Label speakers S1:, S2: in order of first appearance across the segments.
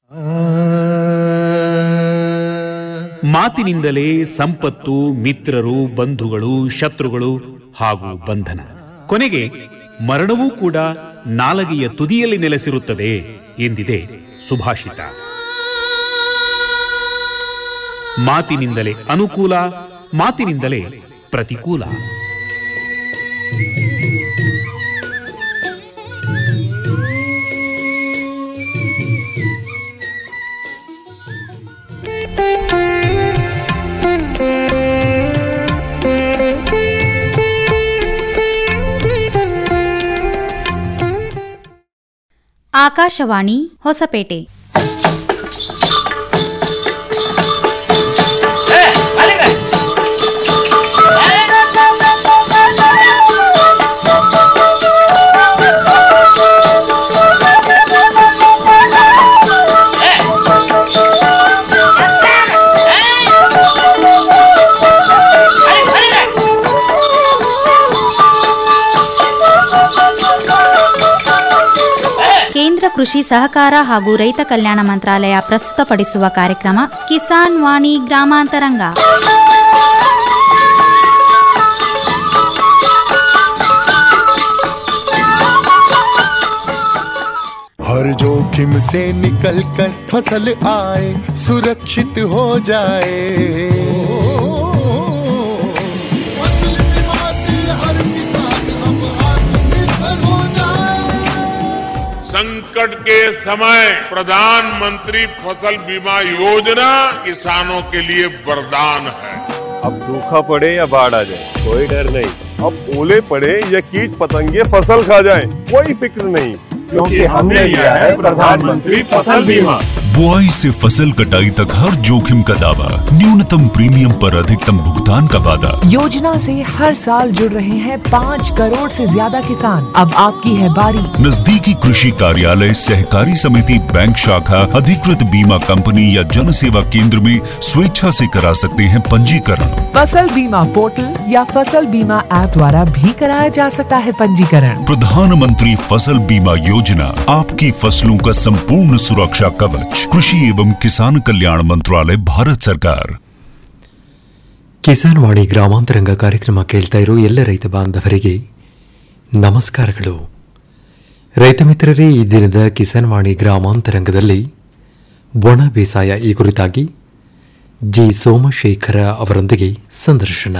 S1: ಮಾತಿನಿಂದಲೇ ಸಂಪತ್ತು ಮಿತ್ರರು ಬಂಧುಗಳು ಶತ್ರುಗಳು ಹಾಗೂ ಬಂಧನ ಕೊನೆಗೆ ಮರಣವೂ ಕೂಡ ನಾಲಗೆಯ ತುದಿಯಲ್ಲಿ ನೆಲೆಸಿರುತ್ತದೆ ಎಂದಿದೆ ಸುಭಾಷಿತ ಮಾತಿನಿಂದಲೇ ಅನುಕೂಲ ಮಾತಿನಿಂದಲೇ ಪ್ರತಿಕೂಲ
S2: ಆಕಾಶವಾಣಿ ಹೊಸಪೇಟೆ ಕೇಂದ್ರ ಕೃಷಿ ಸಹಕಾರ ಹಾಗೂ ರೈತ ಕಲ್ಯಾಣ ಮಂತ್ರಾಲಯ ಪ್ರಸ್ತುತಪಡಿಸುವ ಕಾರ್ಯಕ್ರಮ ಕಿಸಾನ್ ವಾಣಿ ಗ್ರಾಮಾಂತರಂಗ
S3: हर जोखिम से निकल कर फसल आए सुरक्षित हो जाए फसल बीमा से हर किसान अब आत्मनिर्भर हो जाए
S4: संकट के समय प्रधानमंत्री फसल बीमा योजना किसानों के लिए वरदान है
S5: अब सूखा पड़े या बाढ़ आ जाए कोई डर नहीं अब ओले पड़े या कीट पतंगे फसल खा जाए कोई फिक्र नहीं क्योंकि हमने लिया है प्रधानमंत्री फसल बीमा
S6: बुआई से फसल कटाई तक हर जोखिम का दावा न्यूनतम प्रीमियम पर अधिकतम भुगतान का वादा
S7: योजना से हर साल जुड़ रहे हैं पाँच करोड़ से ज्यादा किसान अब आपकी है बारी
S6: नजदीकी कृषि कार्यालय सहकारी समिति बैंक शाखा अधिकृत बीमा कंपनी या जन सेवा केंद्र में स्वेच्छा से करा सकते हैं पंजीकरण
S7: फसल बीमा पोर्टल या फसल बीमा ऐप द्वारा भी कराया जा सकता है पंजीकरण
S6: प्रधानमंत्री फसल बीमा योजना आपकी फसलों का संपूर्ण सुरक्षा कवच कृषि एवं किसान कल्याण मंत्रालय भारत सरकार
S8: ಕಿಸಾನ್ ವಾಣಿ ಗ್ರಾಮಾಂತರಂಗ ಕಾರ್ಯಕ್ರಮ ಕೇಳ್ತಾ ಇರೋ ಎಲ್ಲ ರೈತ ಬಾಂಧವರಿಗೆ ನಮಸ್ಕಾರಗಳು ರೈತ ಮಿತ್ರರೇ ಈ ದಿನದ ಕಿಸಾನ್ ವಾಣಿ ಗ್ರಾಮಾಂತರಂಗದಲ್ಲಿ ಒಣ ಬೇಸಾಯ ಈ ಕುರಿತಾಗಿ ಜಿ ಸೋಮಶೇಖರ ಅವರೊಂದಿಗೆ ಸಂದರ್ಶನ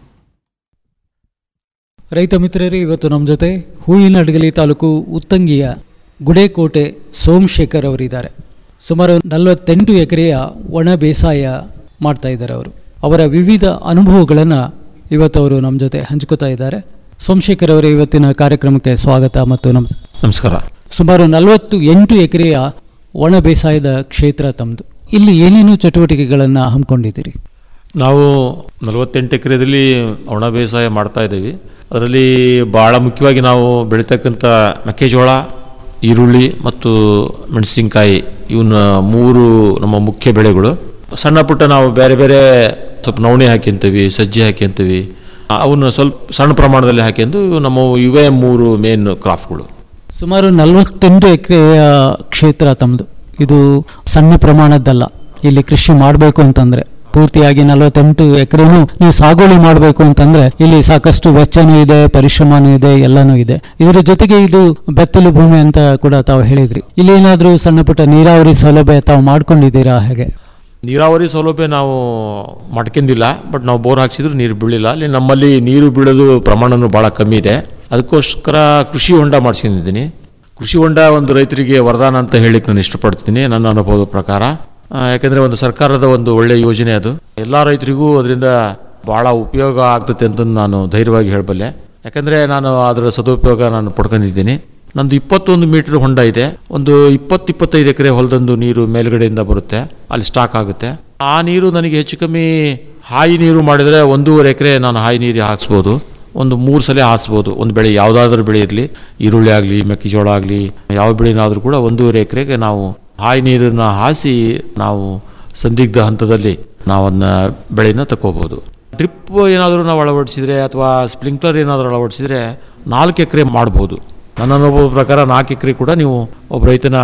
S9: ರೈತ ಮಿತ್ರರೇ ಇವತ್ತು ನಮ್ಮ ಜೊತೆ ಹೂವಿನ ಅಡಗಲಿ ತಾಲೂಕು ಉತ್ತಂಗಿಯ ಗುಡೇಕೋಟೆ ಸೋಮಶೇಖರ್ ಅವರಿದ್ದಾರೆ ಸುಮಾರು ನಲವತ್ತೆಂಟು ಎಕರೆಯ ಒಣ ಬೇಸಾಯ ಮಾಡ್ತಾ ಇದ್ದಾರೆ ಅವರು ಅವರ ವಿವಿಧ ಅನುಭವಗಳನ್ನು ಇವತ್ತು ಅವರು ನಮ್ಮ ಜೊತೆ ಹಂಚ್ಕೋತಾ ಇದ್ದಾರೆ ಸೋಮಶೇಖರ್ ಅವರ ಇವತ್ತಿನ ಕಾರ್ಯಕ್ರಮಕ್ಕೆ ಸ್ವಾಗತ ಮತ್ತು ನಮಸ್
S10: ನಮಸ್ಕಾರ
S9: ಸುಮಾರು ನಲವತ್ತು ಎಂಟು ಎಕರೆಯ ಒಣ ಬೇಸಾಯದ ಕ್ಷೇತ್ರ ತಮ್ಮದು ಇಲ್ಲಿ ಏನೇನು ಚಟುವಟಿಕೆಗಳನ್ನು ಹಮ್ಮಿಕೊಂಡಿದ್ದೀರಿ
S10: ನಾವು ನಲವತ್ತೆಂಟು ಎಕರೆದಲ್ಲಿ ಒಣ ಬೇಸಾಯ ಮಾಡ್ತಾ ಇದ್ದೀವಿ ಅದರಲ್ಲಿ ಭಾಳ ಮುಖ್ಯವಾಗಿ ನಾವು ಬೆಳೀತಕ್ಕಂಥ ಮೆಕ್ಕೆಜೋಳ ಈರುಳ್ಳಿ ಮತ್ತು ಮೆಣಸಿನ್ಕಾಯಿ ಇವನ್ನ ಮೂರು ನಮ್ಮ ಮುಖ್ಯ ಬೆಳೆಗಳು ಸಣ್ಣ ಪುಟ್ಟ ನಾವು ಬೇರೆ ಬೇರೆ ಸ್ವಲ್ಪ ನವಣೆ ಹಾಕ್ಯಂತೀವಿ ಸಜ್ಜೆ ಹಾಕ್ಯಂತೀವಿ ಅವನ್ನ ಸ್ವಲ್ಪ ಸಣ್ಣ ಪ್ರಮಾಣದಲ್ಲಿ ಹಾಕ್ಯಂದು ಇವು ನಮ್ಮ ಇವೇ ಮೂರು ಮೇನ್ ಕ್ರಾಪ್ಗಳು
S9: ಸುಮಾರು ನಲವತ್ತೆಂಟು ಎಕರೆಯ ಕ್ಷೇತ್ರ ತಮ್ಮದು ಇದು ಸಣ್ಣ ಪ್ರಮಾಣದ್ದಲ್ಲ ಇಲ್ಲಿ ಕೃಷಿ ಮಾಡಬೇಕು ಅಂತಂದ್ರೆ ಪೂರ್ತಿಯಾಗಿ ನಲವತ್ತೆಂಟು ಎಕರೆನೂ ನೀವು ಸಾಗುವಳಿ ಮಾಡಬೇಕು ಅಂತಂದ್ರೆ ಇಲ್ಲಿ ಸಾಕಷ್ಟು ವೆಚ್ಚನೂ ಇದೆ ಪರಿಶ್ರಮನೂ ಇದೆ ಎಲ್ಲನೂ ಇದೆ ಇದರ ಜೊತೆಗೆ ಇದು ಬೆತ್ತಲು ಭೂಮಿ ಅಂತ ಕೂಡ ತಾವು ಹೇಳಿದ್ರಿ ಇಲ್ಲಿ ಏನಾದರೂ ಸಣ್ಣ ಪುಟ್ಟ ನೀರಾವರಿ ಸೌಲಭ್ಯ ತಾವು ಮಾಡ್ಕೊಂಡಿದ್ದೀರಾ ಹಾಗೆ
S10: ನೀರಾವರಿ ಸೌಲಭ್ಯ ನಾವು ಮಾಡ್ಕೊಂಡಿಲ್ಲ ಬಟ್ ನಾವು ಬೋರ್ ಹಾಕ್ಸಿದ್ರು ನೀರು ಬೀಳಿಲ್ಲ ಅಲ್ಲಿ ನಮ್ಮಲ್ಲಿ ನೀರು ಬೀಳೋದು ಪ್ರಮಾಣನೂ ಭಾಳ ಕಮ್ಮಿ ಇದೆ ಅದಕ್ಕೋಸ್ಕರ ಕೃಷಿ ಹೊಂಡ ಮಾಡಿಸ್ಕೊಂಡಿದ್ದೀನಿ ಕೃಷಿ ಹೊಂಡ ಒಂದು ರೈತರಿಗೆ ವರದಾನ ಅಂತ ಹೇಳಿಕ್ಕೆ ನಾನು ಇಷ್ಟಪಡ್ತೀನಿ ನನ್ನ ಅನುಭವದ ಪ್ರಕಾರ ಆ, ಯಾಕೆಂದ್ರೆ ಒಂದು ಸರ್ಕಾರದ ಒಂದು ಒಳ್ಳೆಯ ಯೋಜನೆ ಅದು ಎಲ್ಲ ರೈತರಿಗೂ ಅದರಿಂದ ಭಾಳ ಉಪಯೋಗ ಆಗ್ತದೆ ಅಂತ ನಾನು ಧೈರ್ಯವಾಗಿ ಹೇಳಬಲ್ಲೆ ಯಾಕಂದ್ರೆ ನಾನು ಅದರ ಸದುಪಯೋಗ ನಾನು ಪಡ್ಕೊಂಡಿದ್ದೀನಿ ನಂದು ಇಪ್ಪತ್ತೊಂದು ಮೀಟರ್ ಹೊಂಡ ಇದೆ ಒಂದು ಇಪ್ಪತ್ತು ಇಪ್ಪತ್ತೈದು ಎಕರೆ ಹೊಲದೊಂದು ನೀರು ಮೇಲ್ಗಡೆಯಿಂದ ಬರುತ್ತೆ ಅಲ್ಲಿ ಸ್ಟಾಕ್ ಆಗುತ್ತೆ ಆ ನೀರು ನನಗೆ ಹೆಚ್ಚು ಕಮ್ಮಿ ಹಾಯಿ ನೀರು ಮಾಡಿದರೆ ಒಂದೂವರೆ ಎಕರೆ ನಾನು ಹಾಯಿ ನೀರು ಹಾಕ್ಸ್ಬೋದು ಒಂದು ಮೂರು ಸಲ ಹಾಸ್ಬೋದು ಒಂದು ಬೆಳೆ ಯಾವುದಾದ್ರೂ ಬೆಳೆ ಇರಲಿ ಈರುಳ್ಳಿ ಆಗಲಿ ಮೆಕ್ಕೆಜೋಳ ಆಗಲಿ ಯಾವ ಬೆಳೆನಾದರೂ ಕೂಡ ಒಂದೂವರೆ ಎಕರೆಗೆ ನಾವು ಹಾಯಿ ನೀರನ್ನು ಹಾಸಿ ನಾವು ಸಂದಿಗ್ಧ ಹಂತದಲ್ಲಿ ನಾವು ಅದನ್ನ ಬೆಳೆನ ತಗೋಬಹುದು ಡ್ರಿಪ್ ಏನಾದರೂ ನಾವು ಅಳವಡಿಸಿದ್ರೆ ಅಥವಾ ಸ್ಪ್ರಿಂಕ್ಲರ್ ಏನಾದರೂ ಅಳವಡಿಸಿದ್ರೆ ನಾಲ್ಕು ಎಕರೆ ಮಾಡ್ಬೋದು ನನ್ನ ಅನುಭವದ ಪ್ರಕಾರ ನಾಲ್ಕು ಎಕರೆ ಕೂಡ ನೀವು ಒಬ್ಬ ರೈತನ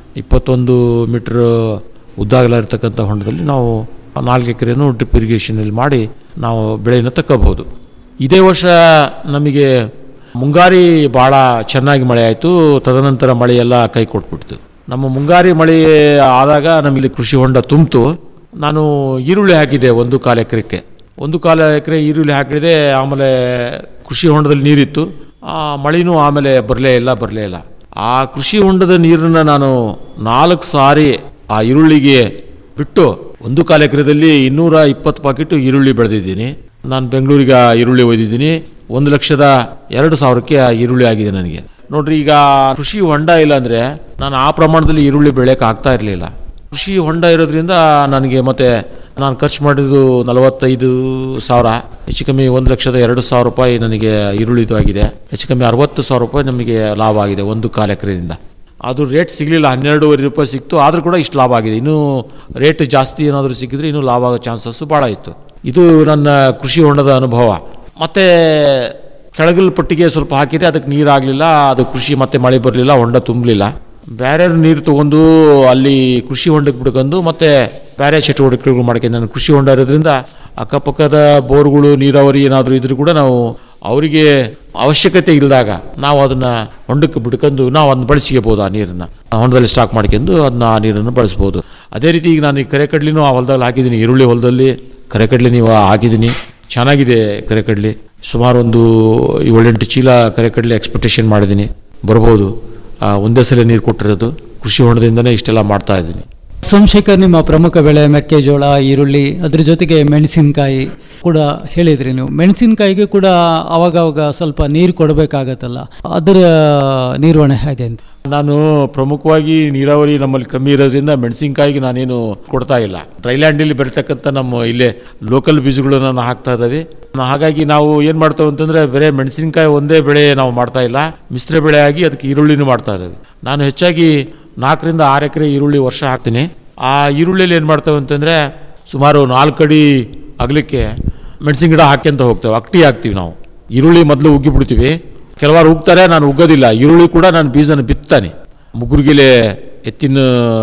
S10: ಇಪ್ಪತ್ತೊಂದು ಮೀಟ್ರ್ ಉದ್ದಾಗಲ ಇರತಕ್ಕಂಥ ಹೊಂಡದಲ್ಲಿ ನಾವು ನಾಲ್ಕು ಎಕರೆನೂ ಡ್ರಿಪ್ ಇರಿಗೇಷನಲ್ಲಿ ಮಾಡಿ ನಾವು ಬೆಳೆಯನ್ನು ತಕ್ಕಬಹುದು ಇದೇ ವರ್ಷ ನಮಗೆ ಮುಂಗಾರಿ ಭಾಳ ಚೆನ್ನಾಗಿ ಮಳೆ ಆಯಿತು ತದನಂತರ ಮಳೆಯೆಲ್ಲ ಕೈ ಕೊಟ್ಬಿಡ್ತು ನಮ್ಮ ಮುಂಗಾರಿ ಮಳೆ ಆದಾಗ ನಮಗೆ ಕೃಷಿ ಹೊಂಡ ತುಂಬಿತು ನಾನು ಈರುಳ್ಳಿ ಹಾಕಿದ್ದೆ ಒಂದು ಕಾಲು ಎಕರೆಕ್ಕೆ ಒಂದು ಕಾಲು ಎಕರೆ ಈರುಳ್ಳಿ ಹಾಕಿದೆ ಆಮೇಲೆ ಕೃಷಿ ಹೊಂಡದಲ್ಲಿ ನೀರಿತ್ತು ಆ ಮಳೆನೂ ಆಮೇಲೆ ಬರಲೇ ಇಲ್ಲ ಬರಲೇ ಇಲ್ಲ ಆ ಕೃಷಿ ಹೊಂಡದ ನೀರನ್ನು ನಾನು ನಾಲ್ಕು ಸಾರಿ ಆ ಈರುಳ್ಳಿಗೆ ಬಿಟ್ಟು ಒಂದು ಕಾಲು ಎಕರೆದಲ್ಲಿ ಇನ್ನೂರ ಇಪ್ಪತ್ತು ಪಾಕೆಟ್ ಈರುಳ್ಳಿ ಬೆಳೆದಿದ್ದೀನಿ ನಾನು ಬೆಂಗಳೂರಿಗೆ ಆ ಈರುಳ್ಳಿ ಒಯ್ದಿದ್ದೀನಿ ಒಂದು ಲಕ್ಷದ ಎರಡು ಸಾವಿರಕ್ಕೆ ಆ ಈರುಳ್ಳಿ ಆಗಿದೆ ನನಗೆ ನೋಡ್ರಿ ಈಗ ಕೃಷಿ ಹೊಂಡ ಇಲ್ಲ ಅಂದರೆ ನಾನು ಆ ಪ್ರಮಾಣದಲ್ಲಿ ಈರುಳ್ಳಿ ಬೆಳೆಯೋಕೆ ಆಗ್ತಾ ಇರಲಿಲ್ಲ ಕೃಷಿ ಹೊಂಡ ಇರೋದ್ರಿಂದ ನನಗೆ ಮತ್ತೆ ನಾನು ಖರ್ಚು ಮಾಡಿದ್ದು ನಲವತ್ತೈದು ಸಾವಿರ ಹೆಚ್ಚು ಕಮ್ಮಿ ಒಂದು ಲಕ್ಷದ ಎರಡು ಸಾವಿರ ರೂಪಾಯಿ ನನಗೆ ಈರುಳ್ಳಿದು ಆಗಿದೆ ಹೆಚ್ಚು ಕಮ್ಮಿ ಅರವತ್ತು ಸಾವಿರ ರೂಪಾಯಿ ನಮಗೆ ಲಾಭ ಆಗಿದೆ ಒಂದು ಕಾಲು ಎಕರೆಯಿಂದ ಅದು ರೇಟ್ ಸಿಗಲಿಲ್ಲ ಹನ್ನೆರಡೂವರೆ ರೂಪಾಯಿ ಸಿಕ್ತು ಆದರೂ ಕೂಡ ಇಷ್ಟು ಲಾಭ ಆಗಿದೆ ಇನ್ನೂ ರೇಟ್ ಜಾಸ್ತಿ ಏನಾದರೂ ಸಿಕ್ಕಿದ್ರೆ ಇನ್ನೂ ಲಾಭ ಆಗೋ ಚಾನ್ಸಸ್ಸು ಭಾಳ ಇತ್ತು ಇದು ನನ್ನ ಕೃಷಿ ಹೊಂಡದ ಅನುಭವ ಮತ್ತು ಕೆಳಗಲ್ ಪಟ್ಟಿಗೆ ಸ್ವಲ್ಪ ಹಾಕಿದೆ ಅದಕ್ಕೆ ನೀರಾಗಲಿಲ್ಲ ಅದು ಕೃಷಿ ಮತ್ತೆ ಮಳೆ ಬರಲಿಲ್ಲ ಹೊಂಡ ತುಂಬಲಿಲ್ಲ ಬೇರೆ ನೀರು ತಗೊಂಡು ಅಲ್ಲಿ ಕೃಷಿ ಹೊಂಡಕ್ಕೆ ಬಿಡ್ಕೊಂಡು ಮತ್ತೆ ಬೇರೆ ಚಟುವಟಿಕೆಗಳು ಮಾಡ್ಕೊಂಡು ನಾನು ಕೃಷಿ ಹೊಂಡ ಇರೋದ್ರಿಂದ ಅಕ್ಕಪಕ್ಕದ ಬೋರ್ಗಳು ನೀರಾವರಿ ಏನಾದರೂ ಇದ್ರೂ ಕೂಡ ನಾವು ಅವರಿಗೆ ಅವಶ್ಯಕತೆ ಇಲ್ಲದಾಗ ನಾವು ಅದನ್ನ ಹೊಂಡಕ್ಕೆ ಬಿಡ್ಕೊಂಡು ನಾವು ಅದನ್ನ ಬಳಸ್ಕೋಬೋದು ಆ ನೀರನ್ನು ಹೊಂಡದಲ್ಲಿ ಸ್ಟಾಕ್ ಮಾಡ್ಕೊಂಡು ಅದನ್ನ ಆ ನೀರನ್ನು ಬಳಸ್ಬೋದು ಅದೇ ರೀತಿ ಈಗ ನಾನು ಈ ಕರೆಕಡ್ಲಿನೂ ಆ ಹೊಲದಲ್ಲಿ ಹಾಕಿದ್ದೀನಿ ಈರುಳ್ಳಿ ಹೊಲದಲ್ಲಿ ಕರೆಕಡ್ಲಿ ನೀವು ಹಾಕಿದ್ದೀನಿ ಚೆನ್ನಾಗಿದೆ ಕರೆಕಡ್ಲಿ ಸುಮಾರು ಒಂದು ಏಳೆಂಟು ಚೀಲ ಕರೆಕಡ್ಲಿ ಎಕ್ಸ್ಪೆಕ್ಟೇಷನ್ ಮಾಡಿದ್ದೀನಿ ಬರ್ಬೋದು ಆ, ಒಂದೇ ಸಲ ನೀರು ಕೊಟ್ಟಿರೋದು ಕೃಷಿ ಹೊಂಡದಿಂದನೇ ಇಷ್ಟೆಲ್ಲ ಮಾಡ್ತಾ ಇದ್ದೀನಿ
S9: ಸೋಮಶೇಖರ್ ನಿಮ್ಮ ಪ್ರಮುಖ ಬೆಳೆ ಮೆಕ್ಕೆಜೋಳ ಈರುಳ್ಳಿ ಅದ್ರ ಜೊತೆಗೆ ಮೆಣಸಿನಕಾಯಿ ಕೂಡ ಹೇಳಿದ್ರಿ ನೀವು ಮೆಣಸಿನಕಾಯಿಗೆ ಕೂಡ ಅವಾಗವಾಗ ಸ್ವಲ್ಪ ನೀರು ಕೊಡಬೇಕಾಗತ್ತಲ್ಲ ಅದರ ನಿರ್ವಹಣೆ ಹೇಗೆ ಅಂತ
S10: ನಾನು ಪ್ರಮುಖವಾಗಿ ನೀರಾವರಿ ನಮ್ಮಲ್ಲಿ ಕಮ್ಮಿ ಇರೋದ್ರಿಂದ ಮೆಣಸಿನಕಾಯಿಗೆ ನಾನೇನು ಕೊಡ್ತಾ ಇಲ್ಲ ಡ್ರೈಲ್ಯಾಂಡಲ್ಲಿ ಬೆಳೀತಕ್ಕಂಥ ನಮ್ಮ ಇಲ್ಲೇ ಲೋಕಲ್ ಬೀಜಗಳನ್ನು ನಾವು ಹಾಕ್ತಾ ಇದ್ದಾವೆ ನಾ- ಹಾಗಾಗಿ ನಾವು ಏನು ಮಾಡ್ತೇವೆ ಅಂತಂದರೆ ಬರೀ ಮೆಣಸಿನಕಾಯಿ ಒಂದೇ ಬೆಳೆ ನಾವು ಮಾಡ್ತಾ ಇಲ್ಲ ಮಿಶ್ರ ಬೆಳೆ ಆಗಿ ಅದಕ್ಕೆ ಈರುಳ್ಳಿನೂ ಮಾಡ್ತಾ ಇದ್ದೇವೆ ನಾನು ಹೆಚ್ಚಾಗಿ ನಾಲ್ಕರಿಂದ ಆರು ಎಕರೆ ಈರುಳ್ಳಿ ವರ್ಷ ಹಾಕ್ತೀನಿ ಆ ಈರುಳ್ಳಿಯಲ್ಲಿ ಏನು ಮಾಡ್ತೇವೆ ಅಂತಂದರೆ ಸುಮಾರು ನಾಲ್ಕು ಅಡಿ ಅಗಲಕ್ಕೆ ಮೆಣಸಿನ ಗಿಡ ಹಾಕ್ಯಂತ ಹೋಗ್ತೇವೆ ಅಕ್ಟಿ ಹಾಕ್ತೀವಿ ನಾವು ಈರುಳ್ಳಿ ಮೊದಲು ಉಗ್ಗಿ ಬಿಡ್ತೀವಿ ಕೆಲವಾರು ಉಗ್ತಾರೆ ನಾನು ಉಗ್ಗೋದಿಲ್ಲ ಈರುಳ್ಳಿ ಕೂಡ ನಾನು ಬೀಜನ ಬಿತ್ತಾನೆ ಮುಗುರ್ಗಿಲೆ ಎತ್ತಿನ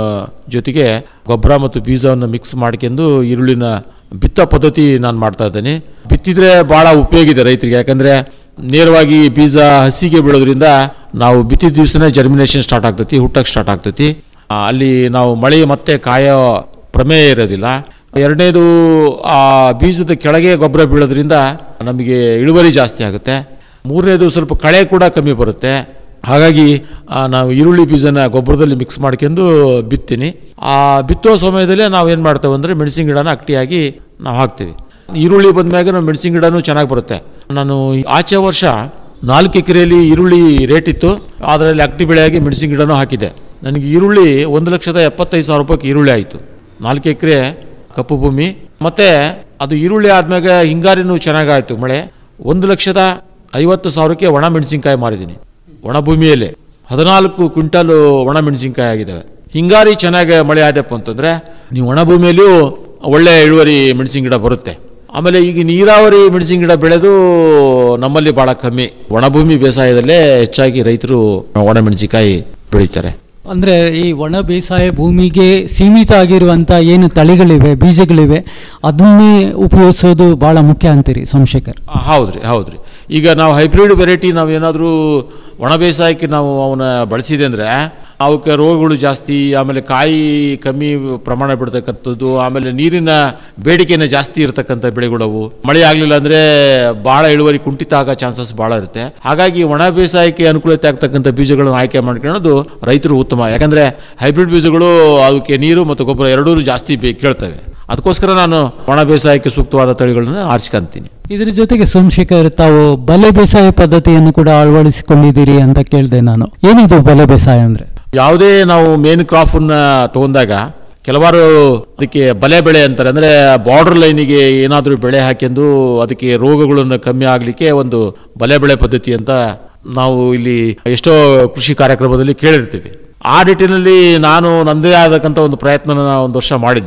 S10: ಜೊತೆಗೆ ಗೊಬ್ಬರ ಮತ್ತು ಬೀಜವನ್ನು ಮಿಕ್ಸ್ ಮಾಡ್ಕೊಂಡು ಈರುಳ್ಳಿನ ಬಿತ್ತೋ ಪದ್ಧತಿ ನಾನು ಮಾಡ್ತಾ ಇದ್ದೇನೆ ಬಿತ್ತಿದ್ರೆ ಭಾಳ ಉಪಯೋಗ ಇದೆ ರೈತರಿಗೆ ಯಾಕಂದರೆ ನೇರವಾಗಿ ಬೀಜ ಹಸಿಗೆ ಬೀಳೋದ್ರಿಂದ ನಾವು ಬಿತ್ತಿದ ದಿವಸನೇ ಜರ್ಮಿನೇಷನ್ ಸ್ಟಾರ್ಟ್ ಆಗ್ತೈತಿ ಹುಟ್ಟಕ್ಕೆ ಸ್ಟಾರ್ಟ್ ಆಗ್ತೈತಿ ಆ, ಅಲ್ಲಿ ನಾವು ಮಳೆ ಮತ್ತೆ ಕಾಯೋ ಪ್ರಮೇಯ ಇರೋದಿಲ್ಲ ಎರಡನೇದು ಆ ಬೀಜದ ಕೆಳಗೆ ಗೊಬ್ಬರ ಬೀಳೋದ್ರಿಂದ ನಮಗೆ ಇಳುವರಿ ಜಾಸ್ತಿ ಆಗುತ್ತೆ ಮೂರನೇದು ಸ್ವಲ್ಪ ಕಳೆ ಕೂಡ ಕಮ್ಮಿ ಬರುತ್ತೆ ಹಾಗಾಗಿ ಆ, ನಾವು ಈರುಳ್ಳಿ ಬೀಜನ ಗೊಬ್ಬರದಲ್ಲಿ ಮಿಕ್ಸ್ ಮಾಡ್ಕೊಂಡು ಬಿತ್ತೀನಿ ಆ ಬಿತ್ತೋ ಸಮಯದಲ್ಲೇ ನಾವು ಏನು ಮಾಡ್ತೇವೆ ಅಂದರೆ ಮೆಣಸಿನ ಗಿಡನ ಅಕ್ಟಿಯಾಗಿ ನಾವು ಹಾಕ್ತೀವಿ ಈರುಳ್ಳಿ ಬಂದ್ಮ್ಯಾಗ ನಾವು ಮೆಣಸಿನ ಗಿಡನೂ ಚೆನ್ನಾಗಿ ಬರುತ್ತೆ ನಾನು ಈ ಆಚೆ ವರ್ಷ ನಾಲ್ಕು ಎಕರೆಯಲ್ಲಿ ಈರುಳ್ಳಿ ರೇಟ್ ಇತ್ತು ಅದರಲ್ಲಿ ಅಕ್ಟಿ ಬೆಳೆಯಾಗಿ ಮೆಣಸಿನ ಗಿಡನೂ ಹಾಕಿದೆ ನನಗೆ ಈರುಳ್ಳಿ ಒಂದು ಲಕ್ಷದ ಎಪ್ಪತ್ತೈದು ಸಾವಿರ ರೂಪಾಯಿಗೆ ಈರುಳ್ಳಿ ಆಯಿತು ನಾಲ್ಕು ಎಕರೆ ಕಪ್ಪು ಭೂಮಿ ಮತ್ತೆ ಅದು ಈರುಳ್ಳಿ ಆದ್ಮ್ಯಾಗ ಹಿಂಗಾರಿನೂ ಚೆನ್ನಾಗಾಯ್ತು ಮಳೆ ಒಂದು ಲಕ್ಷದ ಐವತ್ತು ಸಾವಿರಕ್ಕೆ ಒಣ ಮೆಣಸಿನ್ಕಾಯಿ ಮಾರಿದ್ದೀನಿ ಒಣ ಭೂಮಿಯಲ್ಲಿ ಹದಿನಾಲ್ಕು ಕ್ವಿಂಟಲ್ ಒಣ ಮೆಣಸಿನ್ಕಾಯಿ ಆಗಿದ್ದಾವೆ ಹಿಂಗಾರಿ ಚೆನ್ನಾಗಿ ಮಳೆ ಆದಪ್ಪ ಅಂತಂದ್ರೆ ನೀವು ಒಣ ಭೂಮಿಯಲ್ಲಿಯೂ ಒಳ್ಳೆ ಇಳುವರಿ ಮೆಣಸಿನ ಗಿಡ ಬರುತ್ತೆ ಆಮೇಲೆ ಈಗ ನೀರಾವರಿ ಮೆಣಸಿನ ಗಿಡ ಬೆಳೆದು ನಮ್ಮಲ್ಲಿ ಭಾಳ ಕಮ್ಮಿ ಒಣಭೂಮಿ ಬೇಸಾಯದಲ್ಲೇ ಹೆಚ್ಚಾಗಿ ರೈತರು ಒಣ ಮೆಣಸಿನಕಾಯಿ ಬೆಳೀತಾರೆ
S9: ಅಂದ್ರೆ ಈ ಒಣ ಬೇಸಾಯ ಭೂಮಿಗೆ ಸೀಮಿತ ಆಗಿರುವಂತ ಏನು ತಳಿಗಳಿವೆ ಬೀಜಗಳಿವೆ ಅದನ್ನೇ ಉಪಯೋಗಿಸೋದು ಬಹಳ ಮುಖ್ಯ ಅಂತೀರಿ ಸೋಮಶೇಖರ್
S10: ಆ, ಹೌದ್ರಿ ಹೌದ್ರಿ ಈಗ ನಾವು ಹೈಬ್ರಿಡ್ ವೆರೈಟಿ ನಾವು ಏನಾದರೂ ಒಣ ಬೇಸಾಯಕ್ಕೆ ನಾವು ಅವನ್ನ ಬಳಸಿದೆ ಅಂದರೆ ಅವಕ್ಕೆ ರೋಗಗಳು ಜಾಸ್ತಿ ಆಮೇಲೆ ಕಾಯಿ ಕಮ್ಮಿ ಪ್ರಮಾಣ ಬಿಡ್ತಕ್ಕಂಥದ್ದು ಆಮೇಲೆ ನೀರಿನ ಬೇಡಿಕೆನ ಜಾಸ್ತಿ ಇರತಕ್ಕಂಥ ಬೆಳೆಗಳವು ಮಳೆ ಆಗಲಿಲ್ಲ ಅಂದರೆ ಭಾಳ ಇಳುವರಿ ಕುಂಠಿತ ಆಗೋ ಚಾನ್ಸಸ್ ಭಾಳ ಇರುತ್ತೆ ಹಾಗಾಗಿ ಒಣ ಬೇಸಾಯಕ್ಕೆ ಅನುಕೂಲತೆ ಆಗ್ತಕ್ಕಂಥ ಬೀಜಗಳನ್ನು ಆಯ್ಕೆ ಮಾಡ್ಕೊಳ್ಳೋದು ರೈತರು ಉತ್ತಮ ಯಾಕಂದರೆ ಹೈಬ್ರಿಡ್ ಬೀಜಗಳು ಅದಕ್ಕೆ ನೀರು ಮತ್ತು ಗೊಬ್ಬರ ಎರಡೂ ಜಾಸ್ತಿ ಬೇ ಕೇಳ್ತವೆ ಅದಕ್ಕೋಸ್ಕರ ನಾನು ಒಣ ಬೇಸಾಯಕ್ಕೆ ಸೂಕ್ತವಾದ ತಳಿಗಳನ್ನು ಆರಿಸ್ಕೊಂತೀನಿ
S9: ಇದರ ಜೊತೆಗೆ ಸೋಮಶೇಖರ್ ತಾವು ಬಲೆ ಬೇಸಾಯ ಪದ್ಧತಿಯನ್ನು ಕೂಡ ಅಳವಡಿಸಿಕೊಂಡಿದ್ದೀರಿ ಅಂತ ಕೇಳಿದೆ ನಾನು ಏನಿದು ಬಲೆ ಬೇಸಾಯ ಅಂದ್ರೆ
S10: ಯಾವುದೇ ನಾವು ಮೇನ್ ಕ್ರಾಪನ್ನ ತಗೊಂಡಾಗ ಕೆಲವಾರು ಅದಕ್ಕೆ ಬಲೆ ಬೆಳೆ ಅಂತಾರೆ ಅಂದ್ರೆ ಬಾರ್ಡರ್ ಲೈನಿಗೆ ಏನಾದರೂ ಬೆಳೆ ಹಾಕ್ಯಂದು ಅದಕ್ಕೆ ರೋಗಗಳನ್ನು ಕಮ್ಮಿ ಆಗಲಿಕ್ಕೆ ಒಂದು ಬಲೆ ಬೆಳೆ ಪದ್ಧತಿ ಅಂತ ನಾವು ಇಲ್ಲಿ ಎಷ್ಟೋ ಕೃಷಿ ಕಾರ್ಯಕ್ರಮದಲ್ಲಿ ಕೇಳಿರ್ತೀವಿ ಆ ನಿಟ್ಟಿನಲ್ಲಿ ನಾನು ನನ್ನದೇ ಆದಕ್ಕಂಥ ಒಂದು ಪ್ರಯತ್ನನ ಒಂದು ವರ್ಷ ಮಾಡಿದ್ದೆ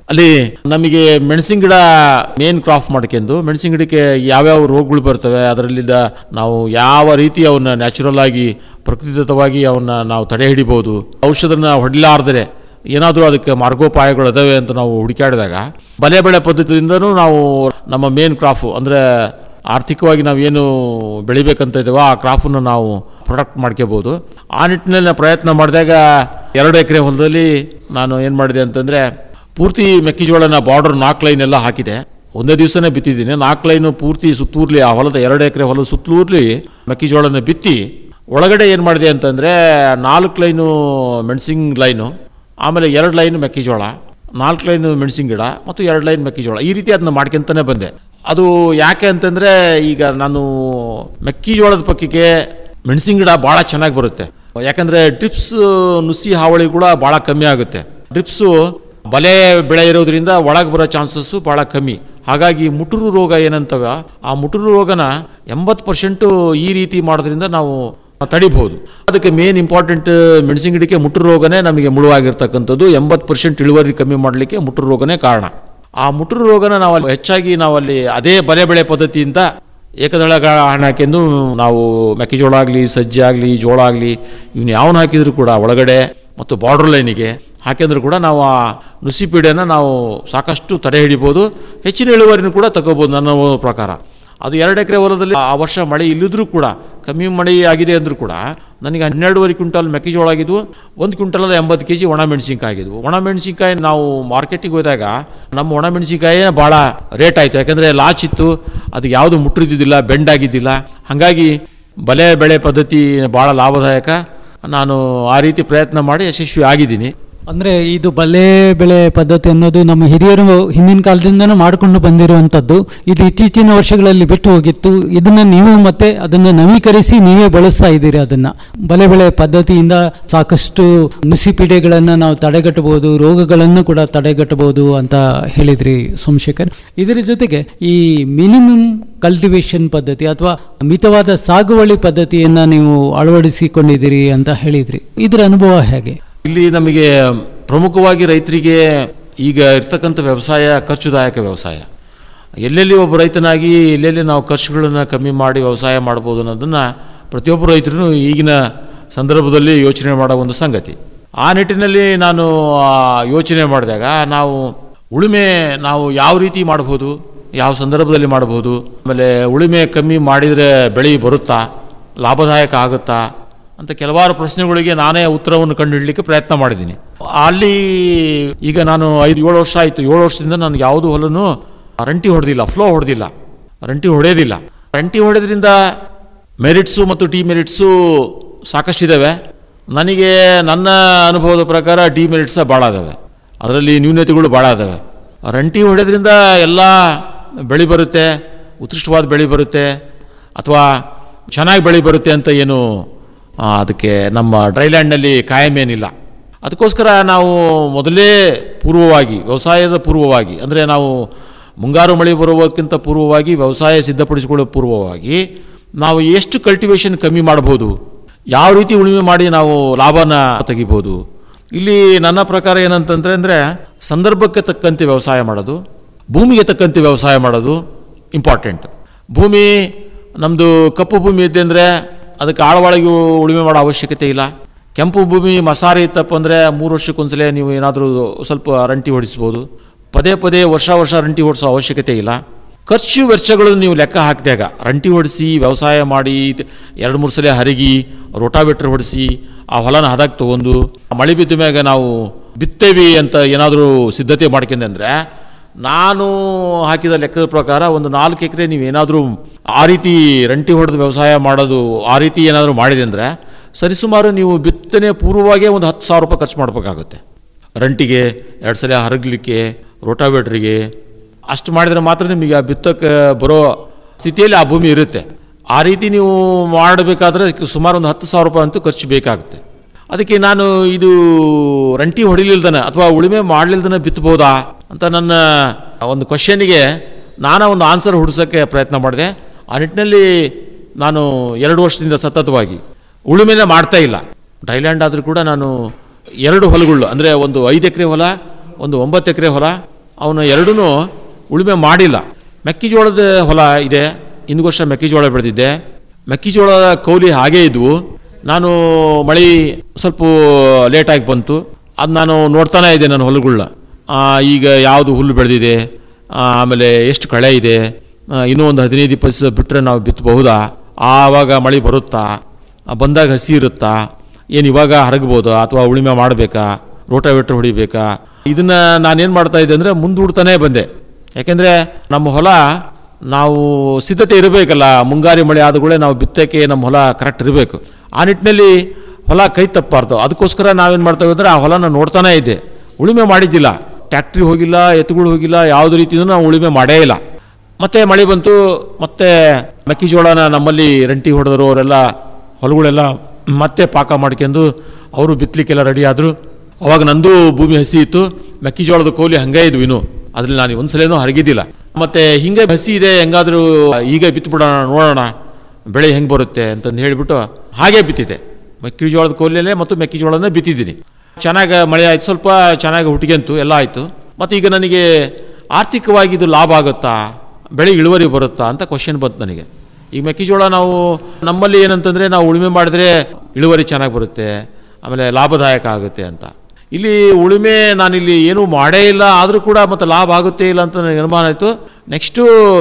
S10: ಅಲ್ಲಿ ನಮಗೆ ಮೆಣಸಿನ ಗಿಡ ಮೇನ್ ಕ್ರಾಪ್ ಮಾಡ್ಕೊಂಡು ಮೆಣಸಿನ ಗಿಡಕ್ಕೆ ಯಾವ್ಯಾವ ರೋಗಗಳು ಬರ್ತವೆ ಅದರಲ್ಲಿದ್ದ ನಾವು ಯಾವ ರೀತಿ ಅವನ್ನ ನ್ಯಾಚುರಲ್ ಆಗಿ ಪ್ರಕೃತಿದತ್ತವಾಗಿ ಅವನ್ನ ನಾವು ತಡೆ ಹಿಡಿಬಹುದು ಔಷಧನ ಹೊಡಿಲಾರ್ದರೆ ಏನಾದರೂ ಅದಕ್ಕೆ ಮಾರ್ಗೋಪಾಯಗಳು ಅದಾವೆ ಅಂತ ನಾವು ಹುಡುಕಾಡಿದಾಗ ಬಲೆ ಬೆಳೆ ಪದ್ಧತಿಯಿಂದನೂ ನಾವು ನಮ್ಮ ಮೇನ್ ಕ್ರಾಫು ಅಂದರೆ ಆರ್ಥಿಕವಾಗಿ ನಾವೇನು ಬೆಳಿಬೇಕಂತ ಇದ್ದೇವೋ ಆ ಕ್ರಾಫನ್ನು ನಾವು ಪ್ರೊಡಕ್ಟ್ ಮಾಡ್ಕೋಬೋದು ಆ ನಿಟ್ಟಿನಲ್ಲಿ ನಾನು ಪ್ರಯತ್ನ ಮಾಡಿದಾಗ ಎರಡು ಎಕರೆ ಹೊಲದಲ್ಲಿ ನಾನು ಏನು ಮಾಡಿದೆ ಅಂತಂದರೆ ಪೂರ್ತಿ ಮೆಕ್ಕೆಜೋಳನ ಬಾರ್ಡರ್ ನಾಲ್ಕು ಲೈನ್ ಎಲ್ಲ ಹಾಕಿದೆ ಒಂದೇ ದಿವಸನೇ ಬಿತ್ತಿದ್ದೀನಿ ನಾಲ್ಕು ಲೈನು ಪೂರ್ತಿ ಸುತ್ತೂರ್ಲಿ ಆ ಹೊಲದ ಎರಡು ಎಕರೆ ಹೊಲದ ಸುತ್ತೂರ್ಲಿ ಮೆಕ್ಕೆಜೋಳನ ಬಿತ್ತಿ ಒಳಗಡೆ ಏನು ಮಾಡಿದೆ ಅಂತಂದರೆ ನಾಲ್ಕು ಲೈನು ಮೆಣಸಿನ ಲೈನು ಆಮೇಲೆ ಎರಡು ಲೈನ್ ಮೆಕ್ಕೆಜೋಳ ನಾಲ್ಕು ಲೈನ್ ಮೆಣಸಿನ ಗಿಡ ಮತ್ತು ಎರಡು ಲೈನ್ ಮೆಕ್ಕೆಜೋಳ ಈ ರೀತಿ ಅದನ್ನ ಮಾಡ್ಕೊಂತಾನೆ ಬಂದೆ ಅದು ಯಾಕೆ ಅಂತಂದರೆ ಈಗ ನಾನು ಮೆಕ್ಕೆಜೋಳದ ಪಕ್ಕಕ್ಕೆ ಮೆಣಸಿನ ಗಿಡ ಭಾಳ ಚೆನ್ನಾಗಿ ಬರುತ್ತೆ ಯಾಕಂದರೆ ಡ್ರಿಪ್ಸ್ ನುಸಿ ಹಾವಳಿ ಕೂಡ ಭಾಳ ಕಮ್ಮಿ ಆಗುತ್ತೆ ಡ್ರಿಪ್ಸು ಬಲೆ ಬೆಳೆ ಇರೋದ್ರಿಂದ ಒಳಗೆ ಬರೋ ಚಾನ್ಸಸ್ಸು ಭಾಳ ಕಮ್ಮಿ ಹಾಗಾಗಿ ಮುಟುರು ರೋಗ ಏನಂತವ ಆ ಮುಟುರು ರೋಗನ ಎಂಬತ್ತು ಪರ್ಸೆಂಟು ಈ ರೀತಿ ಮಾಡೋದ್ರಿಂದ ನಾವು ತಡಿಬಹುದು ಅದಕ್ಕೆ ಮೇನ್ ಇಂಪಾರ್ಟೆಂಟ್ ಮೆಣಸಿನ ಗಿಡಕ್ಕೆ ಮುಟುರು ರೋಗನೇ ನಮಗೆ ಮುಳುವಾಗಿರ್ತಕ್ಕಂಥದ್ದು ಎಂಬತ್ತು ಪರ್ಸೆಂಟ್ ಇಳುವರಿ ಕಮ್ಮಿ ಮಾಡಲಿಕ್ಕೆ ಮುಟುರು ರೋಗನೇ ಕಾರಣ ಆ ಮುಟುರು ರೋಗನ ನಾವು ಅಲ್ಲಿ ಹೆಚ್ಚಾಗಿ ನಾವಲ್ಲಿ ಅದೇ ಬಲೆ ಬೆಳೆ ಪದ್ಧತಿಯಿಂದ ಏಕದಳ ಹಾಕಿಎಂದು ನಾವು ಮೆಕ್ಕೆಜೋಳ ಆಗಲಿ ಸಜ್ಜೆ ಆಗಲಿ ಜೋಳ ಆಗಲಿ ಇವನ್ನ ಯಾವನ್ನ ಹಾಕಿದ್ರು ಕೂಡ ಒಳಗಡೆ ಮತ್ತು ಬಾರ್ಡರ್ ಲೈನಿಗೆ ಹಾಕಿದ್ರು ಕೂಡ ನಾವು ಆ ನುಸಿ ಪೀಡೆನ ನಾವು ಸಾಕಷ್ಟು ತಡೆ ಹಿಡಿಬೋದು ಹೆಚ್ಚಿನ ಇಳುವರಿನೂ ಕೂಡ ತಗೋಬೋದು ನನ್ನ ಪ್ರಕಾರ ಅದು ಎರಡು ಎಕರೆ ಹೊಲದಲ್ಲಿ ಆ ವರ್ಷ ಮಳೆ ಇಲ್ಲಿದ್ರೂ ಕೂಡ ಕಮ್ಮಿ ಮಳೆ ಆಗಿದೆ ಅಂದ್ರೂ ಕೂಡ ನನಗೆ ಹನ್ನೆರಡುವರೆ ಕ್ವಿಂಟಲ್ ಮೆಕ್ಕೆಜೋಳ ಆಗಿದ್ವು ಒಂದು ಕ್ವಿಂಟಲ್ ಎಂಬತ್ತು ಕೆ ಜಿ ಒಣ ಮೆಣಸಿನ್ಕಾಯಿ ಆಗಿದ್ವು ಒಣ ಮೆಣಸಿನ್ಕಾಯಿ ನಾವು ಮಾರ್ಕೆಟಿಗೆ ಹೋದಾಗ ನಮ್ಮ ಒಣ ಮೆಣಸಿನ್ಕಾಯಿ ಭಾಳ ರೇಟ್ ಆಯಿತು ಯಾಕಂದರೆ ಲಾಚ್ ಇತ್ತು ಅದು ಯಾವುದು ಮುಟ್ರಿದ್ದಿದ್ದಿಲ್ಲ ಬೆಂಡ್ ಆಗಿದ್ದಿಲ್ಲ ಹಾಗಾಗಿ ಬಲೆ ಬೆಳೆ ಪದ್ಧತಿ ಭಾಳ ಲಾಭದಾಯಕ ನಾನು ಆ ರೀತಿ ಪ್ರಯತ್ನ ಮಾಡಿ ಯಶಸ್ವಿ ಆಗಿದ್ದೀನಿ
S9: ಅಂದ್ರೆ ಇದು ಬಲೆ ಬೆಳೆ ಪದ್ಧತಿ ಅನ್ನೋದು ನಮ್ಮ ಹಿರಿಯರು ಹಿಂದಿನ ಕಾಲದಿಂದನೂ ಮಾಡಿಕೊಂಡು ಬಂದಿರುವಂತದ್ದು ಇದು ಇತ್ತೀಚಿನ ವರ್ಷಗಳಲ್ಲಿ ಬಿಟ್ಟು ಹೋಗಿತ್ತು ಇದನ್ನ ನೀವು ಮತ್ತೆ ಅದನ್ನ ನವೀಕರಿಸಿ ನೀವೇ ಬಳಸ್ತಾ ಇದ್ದೀರಿ ಅದನ್ನ ಬಲೆ ಬೆಳೆ ಪದ್ಧತಿಯಿಂದ ಸಾಕಷ್ಟು ನುಸಿಪೀಡೆಗಳನ್ನ ನಾವು ತಡೆಗಟ್ಟಬಹುದು ರೋಗಗಳನ್ನು ಕೂಡ ತಡೆಗಟ್ಟಬಹುದು ಅಂತ ಹೇಳಿದ್ರಿ ಸೋಮಶೇಖರ್ ಇದರ ಜೊತೆಗೆ ಈ ಮಿನಿಮಮ್ ಕಲ್ಟಿವೇಶನ್ ಪದ್ಧತಿ ಅಥವಾ ಮಿತವಾದ ಸಾಗುವಳಿ ಪದ್ಧತಿಯನ್ನ ನೀವು ಅಳವಡಿಸಿಕೊಂಡಿದ್ದೀರಿ ಅಂತ ಹೇಳಿದ್ರಿ ಇದರ ಅನುಭವ ಹೇಗೆ
S10: ಇಲ್ಲಿ ನಮಗೆ ಪ್ರಮುಖವಾಗಿ ರೈತರಿಗೆ ಈಗ ಇರ್ತಕ್ಕಂಥ ವ್ಯವಸಾಯ ಖರ್ಚುದಾಯಕ ವ್ಯವಸಾಯ ಎಲ್ಲೆಲ್ಲಿ ಒಬ್ಬ ರೈತನಾಗಿ ಎಲ್ಲೆಲ್ಲಿ ನಾವು ಖರ್ಚುಗಳನ್ನು ಕಮ್ಮಿ ಮಾಡಿ ವ್ಯವಸಾಯ ಮಾಡ್ಬೋದು ಅನ್ನೋದನ್ನು ಪ್ರತಿಯೊಬ್ಬ ರೈತರು ಈಗಿನ ಸಂದರ್ಭದಲ್ಲಿ ಯೋಚನೆ ಮಾಡೋ ಒಂದು ಸಂಗತಿ ಆ ನಿಟ್ಟಿನಲ್ಲಿ ನಾನು ಆ ಯೋಚನೆ ಮಾಡಿದಾಗ ನಾವು ಉಳುಮೆ ನಾವು ಯಾವ ರೀತಿ ಮಾಡ್ಬೋದು ಯಾವ ಸಂದರ್ಭದಲ್ಲಿ ಮಾಡ್ಬೋದು ಆಮೇಲೆ ಉಳುಮೆ ಕಮ್ಮಿ ಮಾಡಿದರೆ ಬೆಳೆ ಬರುತ್ತಾ ಲಾಭದಾಯಕ ಆಗುತ್ತಾ ಅಂತ ಕೆಲವಾರು ಪ್ರಶ್ನೆಗಳಿಗೆ ನಾನೇ ಉತ್ತರವನ್ನು ಕಂಡುಹಿಡಲಿಕ್ಕೆ ಪ್ರಯತ್ನ ಮಾಡಿದ್ದೀನಿ ಅಲ್ಲಿ ಈಗ ನಾನು ಐದು ಏಳು ವರ್ಷ ಆಯಿತು ಏಳು ವರ್ಷದಿಂದ ನನಗೆ ಯಾವುದು ಹೊಲನು ರಂಟಿ ಹೊಡೆದಿಲ್ಲ ಫ್ಲೋ ಹೊಡೆದಿಲ್ಲ ರಂಟಿ ಹೊಡೆಯೋದಿಲ್ಲ ರಂಟಿ ಹೊಡೆದ್ರಿಂದ ಮೆರಿಟ್ಸು ಮತ್ತು ಟಿ ಮೆರಿಟ್ಸು ಸಾಕಷ್ಟಿದ್ದಾವೆ ನನಗೆ ನನ್ನ ಅನುಭವದ ಪ್ರಕಾರ ಡಿ ಮೆರಿಟ್ಸ ಭಾಳ ಅದಾವೆ ಅದರಲ್ಲಿ ನ್ಯೂನತೆಗಳು ಭಾಳ ಅದಾವೆ ರಂಟಿ ಹೊಡೆದ್ರಿಂದ ಎಲ್ಲ ಬೆಳೆ ಬರುತ್ತೆ ಉತ್ಕೃಷ್ಟವಾದ ಬೆಳೆ ಬರುತ್ತೆ ಅಥವಾ ಚೆನ್ನಾಗಿ ಬೆಳೆ ಬರುತ್ತೆ ಅಂತ ಏನು ಆ, ಅದಕ್ಕೆ ನಮ್ಮ ಡ್ರೈಲ್ಯಾಂಡ್ನಲ್ಲಿ ಕಾಯಂ ಏನಿಲ್ಲ ಅದಕ್ಕೋಸ್ಕರ ನಾವು ಮೊದಲೇ ಪೂರ್ವವಾಗಿ ವ್ಯವಸಾಯದ ಪೂರ್ವವಾಗಿ ಅಂದರೆ ನಾವು ಮುಂಗಾರು ಮಳೆ ಬರುವಕ್ಕಿಂತ ಪೂರ್ವವಾಗಿ ವ್ಯವಸಾಯ ಸಿದ್ಧಪಡಿಸಿಕೊಳ್ಳೋ ಪೂರ್ವವಾಗಿ ನಾವು ಎಷ್ಟು ಕಲ್ಟಿವೇಶನ್ ಕಮ್ಮಿ ಮಾಡ್ಬೋದು ಯಾವ ರೀತಿ ಉಳುಮೆ ಮಾಡಿ ನಾವು ಲಾಭನ ತೆಗಿಬೋದು ಇಲ್ಲಿ ನನ್ನ ಪ್ರಕಾರ ಏನಂತಂದ್ರೆ ಅಂದರೆ ಸಂದರ್ಭಕ್ಕೆ ತಕ್ಕಂತೆ ವ್ಯವಸಾಯ ಮಾಡೋದು ಭೂಮಿಗೆ ತಕ್ಕಂತೆ ವ್ಯವಸಾಯ ಮಾಡೋದು ಇಂಪಾರ್ಟೆಂಟ್ ಭೂಮಿ ನಮ್ಮದು ಕಪ್ಪು ಭೂಮಿ ಇದ್ದೆ ಅಂದರೆ ಅದಕ್ಕೆ ಆಳವಾಗಿ ಉಳುಮೆ ಮಾಡೋ ಅವಶ್ಯಕತೆ ಇಲ್ಲ ಕೆಂಪು ಭೂಮಿ ಮಸಾರಿ ಇತ್ತಪ್ಪ ಅಂದರೆ ಮೂರು ವರ್ಷಕ್ಕೊಂದ್ಸಲ ನೀವು ಏನಾದರೂ ಸ್ವಲ್ಪ ರಂಟಿ ಹೊಡಿಸ್ಬೋದು ಪದೇ ಪದೇ ವರ್ಷ ವರ್ಷ ರಂಟಿ ಹೊಡಿಸೋ ಅವಶ್ಯಕತೆ ಇಲ್ಲ ಖರ್ಚು ವೆಚ್ಚಗಳನ್ನು ನೀವು ಲೆಕ್ಕ ಹಾಕಿದಾಗ ರಂಟಿ ಹೊಡಿಸಿ ವ್ಯವಸಾಯ ಮಾಡಿ ಎರಡು ಮೂರು ಸಲ ಹರಗಿ ರೋಟಾವೇಟ್ರ್ ಹೊಡಿಸಿ ಆ ಹೊಲನ ಹದಕ್ಕೆ ತೊಗೊಂಡು ಮಳೆ ಬಿದ್ದ ಮ್ಯಾಗ ನಾವು ಬಿತ್ತೇವಿ ಅಂತ ಏನಾದರೂ ಸಿದ್ಧತೆ ಮಾಡ್ಕೊಂಡೆ ಅಂದರೆ ನಾನು ಹಾಕಿದ ಲೆಕ್ಕದ ಪ್ರಕಾರ ಒಂದು ನಾಲ್ಕು ಎಕರೆ ನೀವು ಏನಾದರೂ ಆ ರೀತಿ ರಂಟಿ ಹೊಡೆದು ವ್ಯವಸಾಯ ಮಾಡೋದು ಆ ರೀತಿ ಏನಾದರೂ ಮಾಡಿದೆ ಅಂದರೆ ಸರಿಸುಮಾರು ನೀವು ಬಿತ್ತನೆ ಪೂರ್ವವಾಗೇ ಒಂದು ಹತ್ತು ಸಾವಿರ ರೂಪಾಯಿ ಖರ್ಚು ಮಾಡಬೇಕಾಗುತ್ತೆ ರಂಟಿಗೆ ಎರಡು ಸಲ ಹರಗಲಿಕ್ಕೆ ರೋಟಾವೇಟ್ರಿಗೆ ಅಷ್ಟು ಮಾಡಿದರೆ ಮಾತ್ರ ನಿಮಗೆ ಆ ಬಿತ್ತಕ್ಕೆ ಬರೋ ಸ್ಥಿತಿಯಲ್ಲಿ ಆ ಭೂಮಿ ಇರುತ್ತೆ ಆ ರೀತಿ ನೀವು ಮಾಡಬೇಕಾದ್ರೆ ಅದಕ್ಕೆ ಸುಮಾರು ಒಂದು ಹತ್ತು ಸಾವಿರ ರೂಪಾಯಿ ಅಂತೂ ಖರ್ಚು ಬೇಕಾಗುತ್ತೆ ಅದಕ್ಕೆ ನಾನು ಇದು ರಂಟಿ ಹೊಡಿಲಿಲ್ದನ ಅಥವಾ ಉಳುಮೆ ಮಾಡಲಿಲ್ದನ ಬಿತ್ತಬಹುದಾ ಅಂತ ನನ್ನ ಒಂದು ಕ್ವಶನಿಗೆ ನಾನಾ ಒಂದು ಆನ್ಸರ್ ಹುಡ್ಸೋಕ್ಕೆ ಪ್ರಯತ್ನ ಮಾಡಿದೆ ಆ ನಿಟ್ಟಿನಲ್ಲಿ ನಾನು ಎರಡು ವರ್ಷದಿಂದ ಸತತವಾಗಿ ಉಳುಮೆನ ಮಾಡ್ತಾ ಇಲ್ಲ ಡ್ರೈಲ್ಯಾಂಡ್ ಆದರೂ ಕೂಡ ನಾನು ಎರಡು ಹೊಲಗಳು ಅಂದರೆ ಒಂದು ಐದು ಎಕರೆ ಹೊಲ ಒಂದು ಒಂಬತ್ತು ಎಕರೆ ಹೊಲ ಅವನು ಎರಡೂ ಉಳುಮೆ ಮಾಡಿಲ್ಲ ಮೆಕ್ಕೆಜೋಳದ ಹೊಲ ಇದೆ ಇಂದು ವರ್ಷ ಮೆಕ್ಕೆಜೋಳ ಬೆಳೆದಿದ್ದೆ ಮೆಕ್ಕೆಜೋಳ ಕೌಲಿ ಹಾಗೇ ಇದ್ವು ನಾನು ಮಳೆ ಸ್ವಲ್ಪ ಲೇಟಾಗಿ ಬಂತು ಅದು ನಾನು ನೋಡ್ತಾನೆ ಇದ್ದೆ ನನ್ನ ಹೊಲಗಳನ್ನ ಆ, ಈಗ ಯಾವುದು ಹುಲ್ಲು ಬೆಳೆದಿದೆ ಆ, ಆಮೇಲೆ ಎಷ್ಟು ಕಳೆ ಇದೆ ಆ, ಇನ್ನೂ ಒಂದು ಹದಿನೈದು ಇಪ್ಪತ್ತು ದಿವಸ ಬಿಟ್ಟರೆ ನಾವು ಬಿತ್ತಬಹುದಾ ಆವಾಗ ಮಳೆ ಬರುತ್ತಾ ಆ, ಬಂದಾಗ ಹಸಿ ಇರುತ್ತಾ ಏನು ಇವಾಗ ಹರಗ್ಬೋದಾ ಅಥವಾ ಉಳುಮೆ ಮಾಡಬೇಕಾ ರೋಟಾವೇಟ್ರ್ ಹೊಡಿಬೇಕಾ ಇದನ್ನ ನಾನೇನು ಮಾಡ್ತಾ ಇದ್ದೆ ಅಂದರೆ ಮುಂದೂಡ್ತಾನೆ ಬಂದೆ ಯಾಕೆಂದರೆ ನಮ್ಮ ಹೊಲ ನಾವು ಸಿದ್ಧತೆ ಇರಬೇಕಲ್ಲ ಮುಂಗಾರಿ ಮಳೆ ಆದಗಳೇ ನಾವು ಬಿತ್ತಕ್ಕೆ ನಮ್ಮ ಹೊಲ ಕರೆಕ್ಟ್ ಇರಬೇಕು ಆ ನಿಟ್ಟಿನಲ್ಲಿ ಹೊಲ ಕೈ ತಪ್ಪಾರ್ದು ಅದಕ್ಕೋಸ್ಕರ ನಾವೇನು ಮಾಡ್ತೇವೆ ಅಂದರೆ ಆ ಹೊಲನ ನೋಡ್ತಾನೆ ಇದ್ದೆ ಉಳುಮೆ ಮಾಡಿದ್ದಿಲ್ಲ ಟ್ಯಾಕ್ಟ್ರಿ ಹೋಗಿಲ್ಲ ಎತ್ತುಗಳು ಹೋಗಿಲ್ಲ ಯಾವುದೇ ರೀತಿಯೂ ನಾವು ಉಳುಮೆ ಮಾಡೇ ಇಲ್ಲ ಮತ್ತೆ ಮಳೆ ಬಂತು ಮತ್ತೆ ಮೆಕ್ಕೆಜೋಳನ ನಮ್ಮಲ್ಲಿ ರಂಟಿ ಹೊಡೆದರು ಅವರೆಲ್ಲ ಹೊಲಗಳೆಲ್ಲ ಮತ್ತೆ ಪಾಕ ಮಾಡ್ಕೊಂಡು ಅವರು ಬಿತ್ತಲಿಕ್ಕೆಲ್ಲ ರೆಡಿ ಆದರು ಅವಾಗ ನಂದು ಭೂಮಿ ಹಸಿ ಇತ್ತು ಮೆಕ್ಕೆಜೋಳದ ಕೋಲಿ ಹಂಗೆ ಇದ್ವು ಇನ್ನು ಅದ್ರಲ್ಲಿ ನಾನು ಒಂದ್ಸಲೇನೂ ಹರಗಿದ್ದಿಲ್ಲ ಮತ್ತೆ ಹಿಂಗೆ ಹಸಿ ಇದೆ ಹೆಂಗಾದರೂ ಈಗ ಬಿತ್ಬಿಡೋಣ ನೋಡೋಣ ಬೆಳೆ ಹೆಂಗೆ ಬರುತ್ತೆ ಅಂತಂದು ಹೇಳಿಬಿಟ್ಟು ಹಾಗೆ ಬಿತ್ತಿದೆ ಮೆಕ್ಕೆಜೋಳದ ಕೋಲಿಯಲ್ಲೇ ಮತ್ತು ಮೆಕ್ಕೆಜೋಳನೇ ಬಿತ್ತಿದ್ದೀನಿ ಚೆನ್ನಾಗಿ ಮಳೆ ಆಯ್ತು ಸ್ವಲ್ಪ ಚೆನ್ನಾಗಿ ಹುಟ್ಟಿಗೆಂತು ಎಲ್ಲ ಆಯಿತು ಮತ್ತು ಈಗ ನನಗೆ ಆರ್ಥಿಕವಾಗಿ ಇದು ಲಾಭ ಆಗುತ್ತಾ ಬೆಳೆ ಇಳುವರಿ ಬರುತ್ತಾ ಅಂತ ಕ್ವಶನ್ ಬಂತು ನನಗೆ ಈಗ ಮೆಕ್ಕೆಜೋಳ ನಾವು ನಮ್ಮಲ್ಲಿ ಏನಂತಂದರೆ ನಾವು ಉಳುಮೆ ಮಾಡಿದ್ರೆ ಇಳುವರಿ ಚೆನ್ನಾಗಿ ಬರುತ್ತೆ ಆಮೇಲೆ ಲಾಭದಾಯಕ ಆಗುತ್ತೆ ಅಂತ ಇಲ್ಲಿ ಉಳುಮೆ ನಾನಿಲ್ಲಿ ಏನೂ ಮಾಡೇ ಇಲ್ಲ ಆದರೂ ಕೂಡ ಮತ್ತು ಲಾಭ ಆಗುತ್ತೆ ಇಲ್ಲ ಅಂತ ನನಗೆ ಅನುಮಾನ ಆಯಿತು ನೆಕ್ಸ್ಟು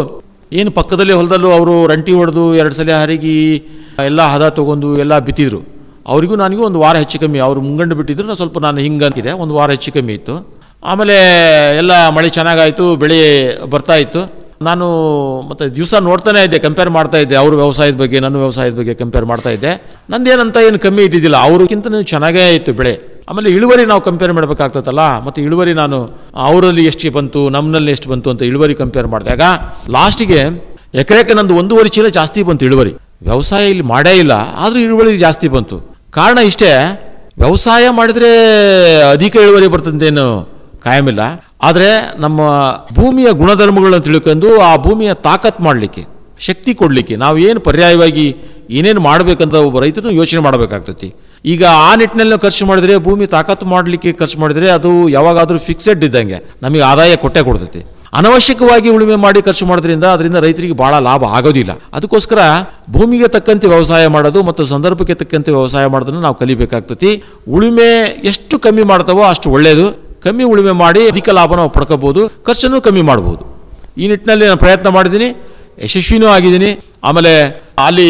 S10: ಏನು ಪಕ್ಕದಲ್ಲಿ ಹೊಲದಲ್ಲೂ ಅವರು ರಂಟಿ ಹೊಡೆದು ಎರಡು ಸಲ ಹರಿಗಿ ಎಲ್ಲ ಹದ ತೊಗೊಂಡು ಎಲ್ಲ ಬಿತ್ತಿದ್ರು ಅವರಿಗೂ ನನಗೂ ಒಂದು ವಾರ ಹೆಚ್ಚು ಕಮ್ಮಿ ಅವರು ಮುಂಗಂಡು ಬಿಟ್ಟಿದ್ರು ನಾನು ಸ್ವಲ್ಪ ನಾನು ಹಿಂಗೆ ಅಂತಿದೆ ಒಂದು ವಾರ ಹೆಚ್ಚು ಕಮ್ಮಿ ಇತ್ತು ಆಮೇಲೆ ಎಲ್ಲ ಮಳೆ ಚೆನ್ನಾಗಾಯಿತು ಬೆಳೆ ಬರ್ತಾ ಇತ್ತು ನಾನು ಮತ್ತು ದಿವಸ ನೋಡ್ತಾನೆ ಇದ್ದೆ ಕಂಪೇರ್ ಮಾಡ್ತಾ ಇದ್ದೆ ಅವ್ರ ವ್ಯವಸಾಯದ ಬಗ್ಗೆ ನನ್ನ ವ್ಯವಸಾಯದ ಬಗ್ಗೆ ಕಂಪೇರ್ ಮಾಡ್ತಾ ಇದ್ದೆ ನಂದೇನಂತ ಏನು ಕಮ್ಮಿ ಇದ್ದಿದ್ದಿಲ್ಲ ಅವ್ರಿಗಿಂತ ಚೆನ್ನಾಗೇ ಇತ್ತು ಬೆಳೆ ಆಮೇಲೆ ಇಳುವರಿ ನಾವು ಕಂಪೇರ್ ಮಾಡಬೇಕಾಗ್ತದಲ್ಲ ಮತ್ತು ಇಳುವರಿ ನಾನು ಅವರಲ್ಲಿ ಎಷ್ಟು ಬಂತು ನಮ್ಮನಲ್ಲಿ ಎಷ್ಟು ಬಂತು ಅಂತ ಇಳುವರಿ ಕಂಪೇರ್ ಮಾಡಿದಾಗ ಲಾಸ್ಟಿಗೆ ಎಕರೆಗೆ ನಂದು ಒಂದೂವರೆ ಚೀಲ ಜಾಸ್ತಿ ಬಂತು ಇಳುವರಿ ವ್ಯವಸಾಯ ಇಲ್ಲಿ ಮಾಡೇ ಇಲ್ಲ ಆದರೂ ಇಳುವರಿ ಜಾಸ್ತಿ ಬಂತು ಕಾರಣ ಇಷ್ಟೇ ವ್ಯವಸಾಯ ಮಾಡಿದ್ರೆ ಅಧಿಕ ಇಳುವರಿ ಬರ್ತಂತೇನು ಕಾಯಮಿಲ್ಲ ಆದರೆ ನಮ್ಮ ಭೂಮಿಯ ಗುಣಧರ್ಮಗಳನ್ನ ತಿಳ್ಕೊಂಡು ಆ ಭೂಮಿಯ ತಾಕತ್ ಮಾಡಲಿಕ್ಕೆ ಶಕ್ತಿ ಕೊಡಲಿಕ್ಕೆ ನಾವು ಏನು ಪರ್ಯಾಯವಾಗಿ ಏನೇನು ಮಾಡಬೇಕಂತ ಒಬ್ಬ ರೈತನು ಯೋಚನೆ ಮಾಡಬೇಕಾಗ್ತತಿ ಈಗ ಆ ನಿಟ್ಟಿನಲ್ಲಿ ಖರ್ಚು ಮಾಡಿದ್ರೆ ಭೂಮಿ ತಾಕತ್ತು ಮಾಡಲಿಕ್ಕೆ ಖರ್ಚು ಮಾಡಿದ್ರೆ ಅದು ಯಾವಾಗಾದರೂ ಫಿಕ್ಸೆಡ್ ಇದ್ದಂಗೆ ನಮಗೆ ಆದಾಯ ಕೊಟ್ಟೆ ಕೊಡ್ತೈತಿ ಅನವಶ್ಯಕವಾಗಿ ಉಳುಮೆ ಮಾಡಿ ಖರ್ಚು ಮಾಡೋದ್ರಿಂದ ಅದರಿಂದ ರೈತರಿಗೆ ಬಹಳ ಲಾಭ ಆಗೋದಿಲ್ಲ ಅದಕ್ಕೋಸ್ಕರ ಭೂಮಿಗೆ ತಕ್ಕಂತೆ ವ್ಯವಸಾಯ ಮಾಡೋದು ಮತ್ತು ಸಂದರ್ಭಕ್ಕೆ ತಕ್ಕಂತೆ ವ್ಯವಸಾಯ ಮಾಡೋದನ್ನು ನಾವು ಕಲಿಬೇಕಾಗ್ತತಿ ಉಳುಮೆ ಎಷ್ಟು ಕಮ್ಮಿ ಮಾಡ್ತಾವೋ ಅಷ್ಟು ಒಳ್ಳೆಯದು ಕಮ್ಮಿ ಉಳುಮೆ ಮಾಡಿ ಅಧಿಕ ಲಾಭ ನಾವು ಪಡ್ಕೋಬಹುದು ಖರ್ಚನ್ನು ಕಮ್ಮಿ ಮಾಡ್ಬೋದು ಈ ನಿಟ್ಟಿನಲ್ಲಿ ನಾನು ಪ್ರಯತ್ನ ಮಾಡಿದ್ದೀನಿ ಯಶಸ್ವಿನೂ ಆಗಿದ್ದೀನಿ ಆಮೇಲೆ ಅಲ್ಲಿ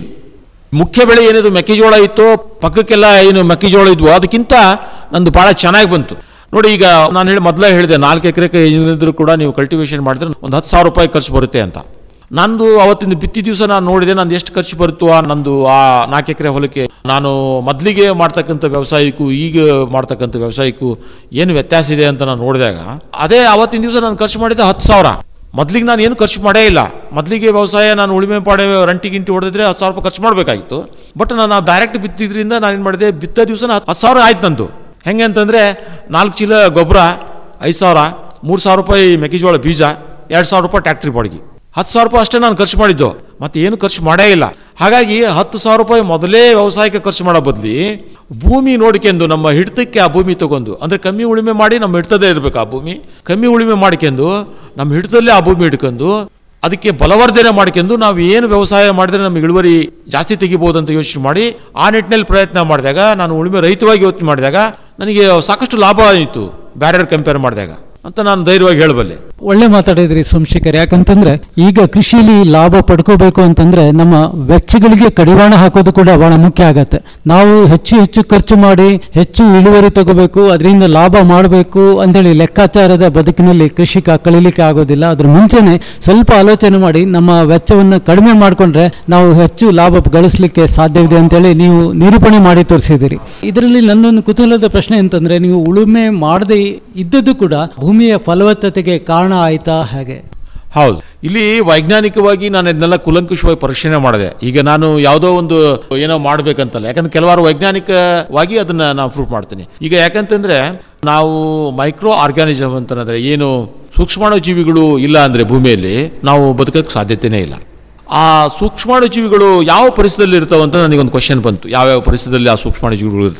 S10: ಮುಖ್ಯ ಬೆಳೆ ಏನಿದು ಮೆಕ್ಕೆಜೋಳ ಇತ್ತು ಪಕ್ಕಕ್ಕೆಲ್ಲ ಏನು ಮೆಕ್ಕೆಜೋಳ ಇದ್ವು ಅದಕ್ಕಿಂತ ನಂದು ಭಾಳ ಚೆನ್ನಾಗಿ ಬಂತು ನೋಡಿ ಈಗ ನಾನು ಹೇಳಿ ಮೊದಲೇ ಹೇಳಿದೆ ನಾಲ್ಕು ಎಕರೆಗೆ ಏನಿದ್ರು ಕೂಡ ನೀವು ಕಲ್ಟಿವೇಶನ್ ಮಾಡಿದ್ರೆ ಒಂದು ಹತ್ತು ಸಾವಿರ ರೂಪಾಯಿ ಖರ್ಚು ಬರುತ್ತೆ ಅಂತ ನಂದು ಅವತ್ತಿನ ಬಿತ್ತಿ ದಿವಸ ನಾನು ನೋಡಿದೆ ನಂದು ಎಷ್ಟು ಖರ್ಚು ಬರುತ್ತೋ ಆ ನಂದು ಆ ನಾಲ್ಕು ಎಕರೆ ಹೊಲಕ್ಕೆ ನಾನು ಮೊದಲಿಗೆ ಮಾಡ್ತಕ್ಕಂಥ ವ್ಯವಸಾಯಕ್ಕೂ ಈಗ ಮಾಡ್ತಕ್ಕಂಥ ವ್ಯವಸಾಯಕ್ಕೂ ಏನು ವ್ಯತ್ಯಾಸ ಇದೆ ಅಂತ ನಾನು ನೋಡಿದಾಗ ಅದೇ ಅವತ್ತಿನ ದಿವಸ ನಾನು ಖರ್ಚು ಮಾಡಿದ್ದೆ ಹತ್ತು ಸಾವಿರ ಮೊದಲಿಗೆ ನಾನು ಏನು ಖರ್ಚು ಮಾಡೇ ಇಲ್ಲ ಮೊದಲಿಗೆ ವ್ಯವಸಾಯ ನಾನು ಉಳುಮೆ ಪಾಡೆ ರಂಟಿ ಗಿಂಟಿ ಹೊಡೆದಿದ್ರೆ ಹತ್ತು ಸಾವಿರ ರೂಪಾಯಿ ಖರ್ಚು ಮಾಡಬೇಕಾಗಿತ್ತು ಬಟ್ ನಾನು ಡೈರೆಕ್ಟ್ ಬಿತ್ತಿದ್ರಿಂದ ನಾನು ಏನು ಮಾಡಿದೆ ಬಿತ್ತ ದಿವಸ ಹತ್ತು ಸಾವಿರ ಆಯ್ತು ನಂದು ಹೆಂಗೆ ಅಂತಂದರೆ ನಾಲ್ಕು ಚೀಲ ಗೊಬ್ಬರ ಐದು ಸಾವಿರ ಮೂರು ಸಾವಿರ ರೂಪಾಯಿ ಮೆಕ್ಕೆಜೋಳ ಬೀಜ ಎರಡು ಸಾವಿರ ರೂಪಾಯಿ ಟ್ಯಾಕ್ಟ್ರಿ ಬಾಡಿಗೆ ಹತ್ತು ಸಾವಿರ ರೂಪಾಯಿ ಅಷ್ಟೇ ನಾನು ಖರ್ಚು ಮಾಡಿದ್ದು ಮತ್ತೆ ಏನು ಖರ್ಚು ಮಾಡೇ ಇಲ್ಲ ಹಾಗಾಗಿ ಹತ್ತು ಸಾವಿರ ರೂಪಾಯಿ ಮೊದಲೇ ವ್ಯವಸಾಯಕ್ಕೆ ಖರ್ಚು ಮಾಡೋ ಬದಲಿ ಭೂಮಿ ನೋಡ್ಕೊಂಡು ನಮ್ಮ ಹಿಡಿತಕ್ಕೆ ಆ ಭೂಮಿ ತಗೊಂಡು ಅಂದರೆ ಕಮ್ಮಿ ಉಳುಮೆ ಮಾಡಿ ನಮ್ಮ ಹಿಡ್ತದೇ ಇರಬೇಕು ಆ ಭೂಮಿ ಕಮ್ಮಿ ಉಳುಮೆ ಮಾಡ್ಕೊಂಡು ನಮ್ಮ ಹಿಡಿತಲ್ಲೇ ಆ ಭೂಮಿ ಹಿಡ್ಕೊಂಡು ಅದಕ್ಕೆ ಬಲವರ್ಧನೆ ಮಾಡ್ಕೊಂಡು ನಾವು ಏನು ವ್ಯವಸಾಯ ಮಾಡಿದ್ರೆ ನಮಗೆ ಇಳುವರಿ ಜಾಸ್ತಿ ತೆಗಿಬೋದು ಅಂತ ಯೋಚನೆ ಮಾಡಿ ಆ ನಿಟ್ಟಿನಲ್ಲಿ ಪ್ರಯತ್ನ ಮಾಡಿದಾಗ ನಾನು ಉಳುಮೆ ರಹಿತವಾಗಿ ಯೋಚನೆ ಮಾಡಿದಾಗ ನನಗೆ ಸಾಕಷ್ಟು ಲಾಭ ಆಯಿತು ಬ್ಯಾರ್ಯರ್ ಕಂಪೇರ್ ಮಾಡಿದಾಗ ಅಂತ ನಾನು ಧೈರ್ಯವಾಗಿ ಹೇಳಬಲ್ಲೆ
S9: ಒಳ್ಳೆ ಮಾತಾಡಿದ್ರಿ ಸೋಮಶೇಖರ್ ಯಾಕಂತಂದ್ರೆ ಈಗ ಕೃಷಿಯಲ್ಲಿ ಲಾಭ ಪಡ್ಕೋಬೇಕು ಅಂತಂದ್ರೆ ನಮ್ಮ ವೆಚ್ಚಗಳಿಗೆ ಕಡಿವಾಣ ಹಾಕೋದು ಕೂಡ ಬಹಳ ಮುಖ್ಯ ಆಗತ್ತೆ ನಾವು ಹೆಚ್ಚು ಹೆಚ್ಚು ಖರ್ಚು ಮಾಡಿ ಹೆಚ್ಚು ಇಳುವರಿ ತಗೋಬೇಕು ಅದರಿಂದ ಲಾಭ ಮಾಡಬೇಕು ಅಂತೇಳಿ ಲೆಕ್ಕಾಚಾರದ ಬದುಕಿನಲ್ಲಿ ಕೃಷಿಕ ಕಳೀಲಿಕ್ಕೆ ಆಗೋದಿಲ್ಲ ಅದ್ರ ಮುಂಚೆನೆ ಸ್ವಲ್ಪ ಆಲೋಚನೆ ಮಾಡಿ ನಮ್ಮ ವೆಚ್ಚವನ್ನು ಕಡಿಮೆ ಮಾಡಿಕೊಂಡ್ರೆ ನಾವು ಹೆಚ್ಚು ಲಾಭ ಗಳಿಸಲಿಕ್ಕೆ ಸಾಧ್ಯವಿದೆ ಅಂತೇಳಿ ನೀವು ನಿರೂಪಣೆ ಮಾಡಿ ತೋರಿಸಿದಿರಿ ಇದರಲ್ಲಿ ನನ್ನೊಂದು ಕುತೂಹಲದ ಪ್ರಶ್ನೆ ಅಂತಂದ್ರೆ ನೀವು ಉಳುಮೆ ಮಾಡದೆ ಇದ್ದದ್ದು ಕೂಡ ಭೂಮಿಯ ಫಲವತ್ತತೆಗೆ ಕಾರಣ ಆಯ್ತಾ ಹಾಗೆ
S10: ಹೌದು ಇಲ್ಲಿ ವೈಜ್ಞಾನಿಕವಾಗಿ ನಾನು ಇದನ್ನೆಲ್ಲ ಕುಲಂಕುಷವಾಗಿ ಪರಿಶೀಲನೆ ಮಾಡಿದೆ ಈಗ ನಾನು ಯಾವುದೋ ಒಂದು ಏನೋ ಮಾಡ್ಬೇಕಂತಲ್ಲ ಯಾಕಂದ್ರೆ ಕೆಲವಾರು ವೈಜ್ಞಾನಿಕವಾಗಿ ಅದನ್ನ ನಾವು ಪ್ರೂಫ್ ಮಾಡ್ತೀನಿ ಈಗ ಯಾಕಂತಂದ್ರೆ ನಾವು ಮೈಕ್ರೋ ಆರ್ಗ್ಯಾನಿಸಮ್ ಅಂತಂದ್ರೆ ಏನು ಸೂಕ್ಷ್ಮಾಣು ಜೀವಿಗಳು ಇಲ್ಲ ಅಂದ್ರೆ ಭೂಮಿಯಲ್ಲಿ ನಾವು ಬದುಕಕ್ಕೆ ಸಾಧ್ಯತೆನೇ ಇಲ್ಲ ಆ ಸೂಕ್ಷ್ಮಾಣು ಜೀವಿಗಳು ಯಾವ ಪರಿಸ್ಥಿತಿಯಲ್ಲಿ ಇರ್ತಾವೆ ಅಂತ ನನಗೊಂದು ಕ್ವಶನ್ ಬಂತು ಯಾವ್ಯಾವ ಪರಿಸ್ಥಿತಿಯಲ್ಲಿ ಆ ಸೂಕ್ಷ್ಮಾಣು ಜೀವಿಗಳು ಇರ್ತವೆ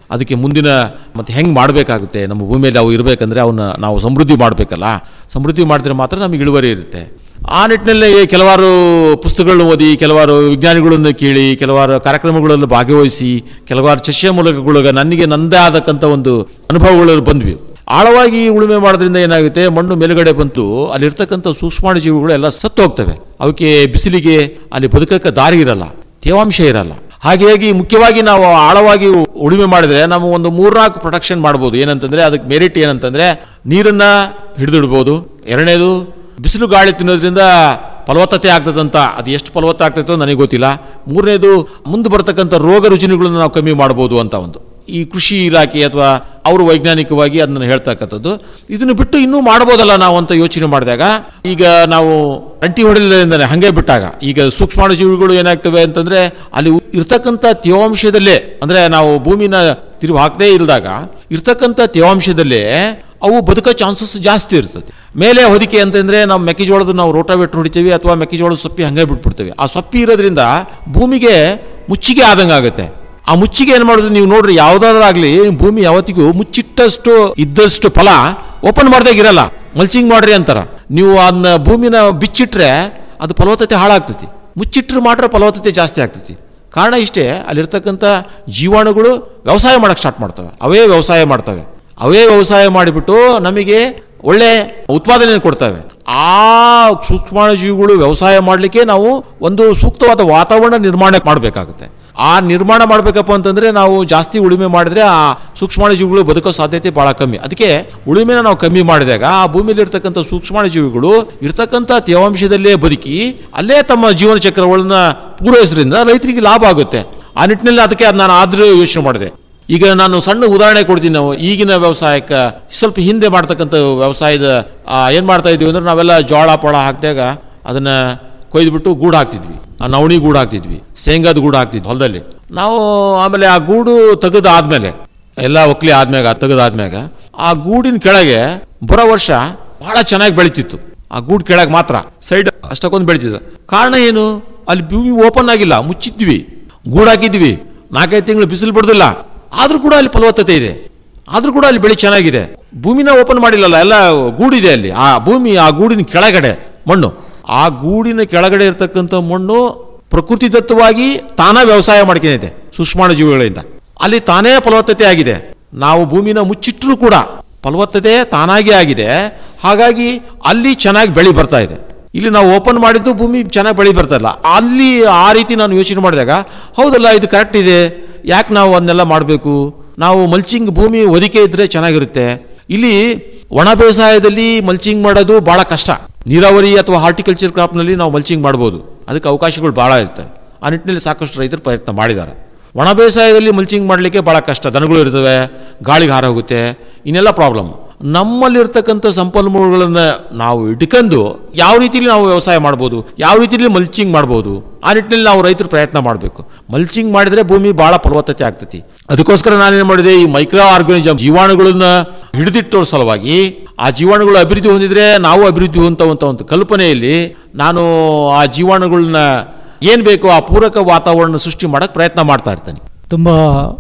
S10: ಅದಕ್ಕೆ ಮುಂದಿನ ಮತ್ತೆ ಹೆಂಗೆ ಮಾಡಬೇಕಾಗುತ್ತೆ ನಮ್ಮ ಭೂಮಿಯಲ್ಲಿ ಅವು ಇರಬೇಕಂದ್ರೆ ಅವನ್ನ ನಾವು ಸಮೃದ್ಧಿ ಮಾಡಬೇಕಲ್ಲ ಸಮೃದ್ಧಿ ಮಾಡಿದ್ರೆ ಮಾತ್ರ ನಮಗೆ ಇಳುವರಿ ಇರುತ್ತೆ ಆ ನಿಟ್ಟಿನಲ್ಲಿ ಕೆಲವಾರು ಪುಸ್ತಕಗಳನ್ನು ಓದಿ ಕೆಲವಾರು ವಿಜ್ಞಾನಿಗಳನ್ನು ಕೇಳಿ ಕೆಲವಾರು ಕಾರ್ಯಕ್ರಮಗಳಲ್ಲಿ ಭಾಗವಹಿಸಿ ಕೆಲವಾರು ಚರ್ಚೆಯ ಮೂಲಕಗಳು ನನಗೆ ನಂದೇ ಆದಕ್ಕಂಥ ಒಂದು ಅನುಭವಗಳು ಬಂದ್ವಿ ಆಳವಾಗಿ ಉಳುಮೆ ಮಾಡೋದ್ರಿಂದ ಏನಾಗುತ್ತೆ ಮಣ್ಣು ಮೇಲುಗಡೆ ಬಂತು ಅಲ್ಲಿರ್ತಕ್ಕಂಥ ಸೂಕ್ಷ್ಮಾಣು ಜೀವಿಗಳು ಎಲ್ಲ ಸತ್ತು ಹೋಗ್ತವೆ ಅವಕ್ಕೆ ಬಿಸಿಲಿಗೆ ಅಲ್ಲಿ ಬದುಕಕ್ಕೆ ದಾರಿ ಇರಲ್ಲ ತೇವಾಂಶ ಇರಲ್ಲ ಹಾಗಾಗಿ ಮುಖ್ಯವಾಗಿ ನಾವು ಆಳವಾಗಿ ಉಳುಮೆ ಮಾಡಿದ್ರೆ ನಾವು ಒಂದು ಮೂರ್ನಾಲ್ಕು ಪ್ರೊಟೆಕ್ಷನ್ ಮಾಡ್ಬೋದು ಏನಂತಂದ್ರೆ ಅದಕ್ಕೆ ಮೆರಿಟ್ ಏನಂತಂದ್ರೆ ನೀರನ್ನ ಹಿಡಿದಿಡ್ಬೋದು ಎರಡನೇದು ಬಿಸಿಲು ಗಾಳಿ ತಿನ್ನೋದ್ರಿಂದ ಫಲವತ್ತತೆ ಆಗ್ತದಂತ ಅದು ಎಷ್ಟು ಫಲವತ್ತ ಆಗ್ತೈತೋ ನನಗೆ ಗೊತ್ತಿಲ್ಲ ಮೂರನೇದು ಮುಂದೆ ಬರ್ತಕ್ಕಂಥ ರೋಗ ರುಜಿನಗಳನ್ನು ನಾವು ಕಮ್ಮಿ ಮಾಡ್ಬೋದು ಅಂತ ಒಂದು ಈ ಕೃಷಿ ಇಲಾಖೆ ಅಥವಾ ಅವರು ವೈಜ್ಞಾನಿಕವಾಗಿ ಅದನ್ನು ಹೇಳ್ತಕ್ಕಂಥದ್ದು ಇದನ್ನು ಬಿಟ್ಟು ಇನ್ನೂ ಮಾಡ್ಬೋದಲ್ಲ ನಾವು ಅಂತ ಯೋಚನೆ ಮಾಡಿದಾಗ ಈಗ ನಾವು ಅಂಟಿ ಹೊಡೆಲಿಂದಾನೆ ಹಂಗೆ ಬಿಟ್ಟಾಗ ಈಗ ಸೂಕ್ಷ್ಮಾಣು ಜೀವಿಗಳು ಏನಾಗ್ತವೆ ಅಂತಂದ್ರೆ ಅಲ್ಲಿ ಇರ್ತಕ್ಕಂಥ ತೇವಾಂಶದಲ್ಲೇ ಅಂದ್ರೆ ನಾವು ಭೂಮಿನ ತಿರುವು ಹಾಕದೇ ಇಲ್ದಾಗ ಇರ್ತಕ್ಕಂಥ ತೇವಾಂಶದಲ್ಲೇ ಅವು ಬದುಕೋ ಚಾನ್ಸಸ್ ಜಾಸ್ತಿ ಇರ್ತದೆ ಮೇಲೆ ಹೊದಿಕೆ ಅಂತಂದ್ರೆ ನಾವು ಮೆಕ್ಕೆಜೋಳದ ನಾವು ರೋಟಾವೇಟ್ ಹೊಡಿತೀವಿ ಅಥವಾ ಮೆಕ್ಕೆಜೋಳದ ಸೊಪ್ಪಿ ಹಂಗೆ ಬಿಟ್ಬಿಡ್ತೀವಿ ಆ ಸೊಪ್ಪಿ ಇರೋದ್ರಿಂದ ಭೂಮಿಗೆ ಮುಚ್ಚಿಗೆ ಆದಂಗೆ ಆಗುತ್ತೆ ಆ ಮುಚ್ಚಿಗೆ ಏನು ಮಾಡೋದು ನೀವು ನೋಡ್ರಿ ಯಾವುದಾದ್ರಾಗ್ಲಿ ಭೂಮಿ ಯಾವತ್ತಿಗೂ ಮುಚ್ಚಿಟ್ಟಷ್ಟು ಇದ್ದಷ್ಟು ಫಲ ಓಪನ್ ಮಾಡ್ದಾಗ ಇರಲ್ಲ ಮಲ್ಚಿಂಗ್ ಮಾಡ್ರಿ ಅಂತಾರ ನೀವು ಅದನ್ನ ಭೂಮಿನ ಬಿಚ್ಚಿಟ್ರೆ ಅದು ಫಲವತ್ತತೆ ಹಾಳಾಗ್ತೈತಿ ಮುಚ್ಚಿಟ್ರೆ ಮಾತ್ರ ಫಲವತ್ತತೆ ಜಾಸ್ತಿ ಆಗ್ತೈತಿ ಕಾರಣ ಇಷ್ಟೇ ಅಲ್ಲಿರ್ತಕ್ಕಂಥ ಜೀವಾಣುಗಳು ವ್ಯವಸಾಯ ಮಾಡಕ್ಕೆ ಸ್ಟಾರ್ಟ್ ಮಾಡ್ತವೆ ಅವೇ ವ್ಯವಸಾಯ ಮಾಡ್ತವೆ ಅವೇ ವ್ಯವಸಾಯ ಮಾಡಿಬಿಟ್ಟು ನಮಗೆ ಒಳ್ಳೆ ಉತ್ಪಾದನೆ ಕೊಡ್ತವೆ ಆ ಸೂಕ್ಷ್ಮಾಣು ಜೀವಿಗಳು ವ್ಯವಸಾಯ ಮಾಡಲಿಕ್ಕೆ ನಾವು ಒಂದು ಸೂಕ್ತವಾದ ವಾತಾವರಣ ನಿರ್ಮಾಣ ಮಾಡಬೇಕಾಗುತ್ತೆ ಆ ನಿರ್ಮಾಣ ಮಾಡಬೇಕಪ್ಪ ಅಂತಂದ್ರೆ ನಾವು ಜಾಸ್ತಿ ಉಳುಮೆ ಮಾಡಿದ್ರೆ ಆ ಸೂಕ್ಷ್ಮಾಣು ಜೀವಿಗಳು ಬದುಕೋ ಸಾಧ್ಯತೆ ಬಹಳ ಕಮ್ಮಿ ಅದಕ್ಕೆ ಉಳುಮೆನ ನಾವು ಕಮ್ಮಿ ಮಾಡಿದಾಗ ಆ ಭೂಮಿಯಲ್ಲಿ ಇರ್ತಕ್ಕಂಥ ಸೂಕ್ಷ್ಮಾಣು ಜೀವಿಗಳು ಇರ್ತಕ್ಕಂಥ ತೇವಾಂಶದಲ್ಲೇ ಬದುಕಿ ಅಲ್ಲೇ ತಮ್ಮ ಜೀವನ ಚಕ್ರಗಳನ್ನ ಪೂರೈಸೋದ್ರಿಂದ ರೈತರಿಗೆ ಲಾಭ ಆಗುತ್ತೆ ಆ ನಿಟ್ಟಿನಲ್ಲಿ ಅದಕ್ಕೆ ಅದು ನಾನು ಆದ್ರೂ ಯೋಚನೆ ಮಾಡಿದೆ ಈಗ ನಾನು ಸಣ್ಣ ಉದಾಹರಣೆ ಕೊಡ್ತೀನಿ ನಾವು ಈಗಿನ ವ್ಯವಸಾಯಕ್ಕೆ ಸ್ವಲ್ಪ ಹಿಂದೆ ಮಾಡ್ತಕ್ಕಂಥ ವ್ಯವಸಾಯದ ಆ, ಏನ್ ಮಾಡ್ತಾ ಇದೀವಿ ಅಂದ್ರೆ ನಾವೆಲ್ಲ ಜೋಳ ಪಳ ಹಾಕಿದಾಗ ಅದನ್ನ ಕೊಯ್ದುಬಿಟ್ಟು ಗೂಡು ಹಾಕ್ತಿದ್ವಿ ಆ ನವಣಿ ಗೂಡು ಹಾಕ್ತಿದ್ವಿ ಶೇಂಗಾದ ಗೂಡು ಹಾಕ್ತಿದ್ವಿ ಹೊಲದಲ್ಲಿ ನಾವು ಆಮೇಲೆ ಆ ಗೂಡು ತೆಗೆದು ಆದ್ಮೇಲೆ ಎಲ್ಲ ಒಕ್ಲಿ ಆದ್ಮ್ಯಾಗ ತೆಗೆದಾದ್ಮ್ಯಾಗ ಆ ಗೂಡಿನ ಕೆಳಗೆ ಬರೋ ವರ್ಷ ಬಹಳ ಚೆನ್ನಾಗಿ ಬೆಳಿತಿತ್ತು ಆ ಗೂಡು ಕೆಳಗೆ ಮಾತ್ರ ಸೈಡ್ ಅಷ್ಟಕ್ಕೊಂದು ಬೆಳಿತಿತ್ತು ಕಾರಣ ಏನು ಅಲ್ಲಿ ಭೂಮಿ ಓಪನ್ ಆಗಿಲ್ಲ ಮುಚ್ಚಿದ್ವಿ ಗೂಡು ಹಾಕಿದ್ವಿ ನಾಲ್ಕೈದು ತಿಂಗಳು ಬಿಸಿಲು ಬಿಡೋದಿಲ್ಲ ಆದ್ರೂ ಕೂಡ ಅಲ್ಲಿ ಫಲವತ್ತತೆ ಇದೆ ಆದ್ರೂ ಕೂಡ ಅಲ್ಲಿ ಬೆಳೆ ಚೆನ್ನಾಗಿದೆ ಭೂಮಿನ ಓಪನ್ ಮಾಡಿಲ್ಲಲ್ಲ ಎಲ್ಲ ಗೂಡಿದೆ ಅಲ್ಲಿ ಆ ಭೂಮಿ ಆ ಗೂಡಿನ ಕೆಳಗಡೆ ಮಣ್ಣು ಆ ಗೂಡಿನ ಕೆಳಗಡೆ ಇರತಕ್ಕಂಥ ಮಣ್ಣು ಪ್ರಕೃತಿದತ್ತವಾಗಿ ತಾನೇ ವ್ಯವಸಾಯ ಮಾಡ್ಕೊಂಡಿದೆ ಸೂಕ್ಷ್ಮಾಣು ಜೀವಿಗಳಿಂದ ಅಲ್ಲಿ ತಾನೇ ಫಲವತ್ತತೆ ಆಗಿದೆ ನಾವು ಭೂಮಿನ ಮುಚ್ಚಿಟ್ರೂ ಕೂಡ ಫಲವತ್ತತೆ ತಾನಾಗಿ ಆಗಿದೆ ಹಾಗಾಗಿ ಅಲ್ಲಿ ಚೆನ್ನಾಗಿ ಬೆಳೆ ಬರ್ತಾ ಇದೆ ಇಲ್ಲಿ ನಾವು ಓಪನ್ ಮಾಡಿದ್ದು ಭೂಮಿ ಚೆನ್ನಾಗಿ ಬೆಳೆ ಬರ್ತಾ ಇಲ್ಲ ಅಲ್ಲಿ ಆ ರೀತಿ ನಾನು ಯೋಚನೆ ಮಾಡಿದಾಗ ಹೌದಲ್ಲ ಇದು ಕರೆಕ್ಟ್ ಇದೆ ಯಾಕೆ ನಾವು ಅದನ್ನೆಲ್ಲ ಮಾಡಬೇಕು ನಾವು ಮಲ್ಚಿಂಗ್ ಭೂಮಿ ಒದಿಕೆ ಇದ್ರೆ ಚೆನ್ನಾಗಿರುತ್ತೆ ಇಲ್ಲಿ ಒಣ ಬೇಸಾಯದಲ್ಲಿ ಮಲ್ಚಿಂಗ್ ಮಾಡೋದು ಬಹಳ ಕಷ್ಟ ನೀರಾವರಿ ಅಥವಾ ಹಾರ್ಟಿಕಲ್ಚರ್ ಕ್ರಾಪ್ನಲ್ಲಿ ನಾವು ಮಲ್ಚಿಂಗ್ ಮಾಡ್ಬೋದು ಅದಕ್ಕೆ ಅವಕಾಶಗಳು ಬಹಳ ಇರ್ತವೆ ಆ ನಿಟ್ಟಿನಲ್ಲಿ ಸಾಕಷ್ಟು ರೈತರು ಪ್ರಯತ್ನ ಮಾಡಿದ್ದಾರೆ ಒಣ ಬೇಸಾಯದಲ್ಲಿ ಮಲ್ಚಿಂಗ್ ಮಾಡಲಿಕ್ಕೆ ಬಹಳ ಕಷ್ಟ ದನಗಳು ಇರ್ತವೆ ಗಾಳಿಗೆ ಹಾರ ಹೋಗುತ್ತೆ ಇನ್ನೆಲ್ಲ ಪ್ರಾಬ್ಲಮ್ ನಮ್ಮಲ್ಲಿರ್ತಕ್ಕಂಥ ಸಂಪನ್ಮೂಲಗಳನ್ನು ನಾವು ಇಟ್ಕೊಂಡು ಯಾವ ರೀತಿಯಲ್ಲಿ ನಾವು ವ್ಯವಸಾಯ ಮಾಡ್ಬೋದು ಯಾವ ರೀತಿಯಲ್ಲಿ ಮಲ್ಚಿಂಗ್ ಮಾಡ್ಬೋದು ಆ ನಿಟ್ಟಿನಲ್ಲಿ ನಾವು ರೈತರು ಪ್ರಯತ್ನ ಮಾಡಬೇಕು ಮಲ್ಚಿಂಗ್ ಮಾಡಿದ್ರೆ ಭೂಮಿ ಬಹಳ ಫಲವತ್ತತೆ ಆಗ್ತೈತಿ ಅದಕ್ಕೋಸ್ಕರ ನಾನೇನು ಮಾಡಿದೆ ಈ ಮೈಕ್ರೋ ಆರ್ಗಾನಿಸಮ್ ಜೀವಾಣುಗಳನ್ನ ಹಿಡಿದಿಟ್ಟೋ ಸಲುವಾಗಿ ಆ ಜೀವಾಣುಗಳು ಅಭಿವೃದ್ಧಿ ಹೊಂದಿದ್ರೆ ನಾವು ಅಭಿವೃದ್ಧಿ ಹೊಂದುವಂತ ಒಂದು ಕಲ್ಪನೆಯಲ್ಲಿ ನಾನು ಆ ಜೀವಾಣುಗಳನ್ನ ಏನ್ ಬೇಕು ಆ ಪೂರಕ ವಾತಾವರಣ ಸೃಷ್ಟಿ ಮಾಡಕ್ ಪ್ರಯತ್ನ ಮಾಡ್ತಾ ಇರ್ತೇನೆ
S9: ತುಂಬಾ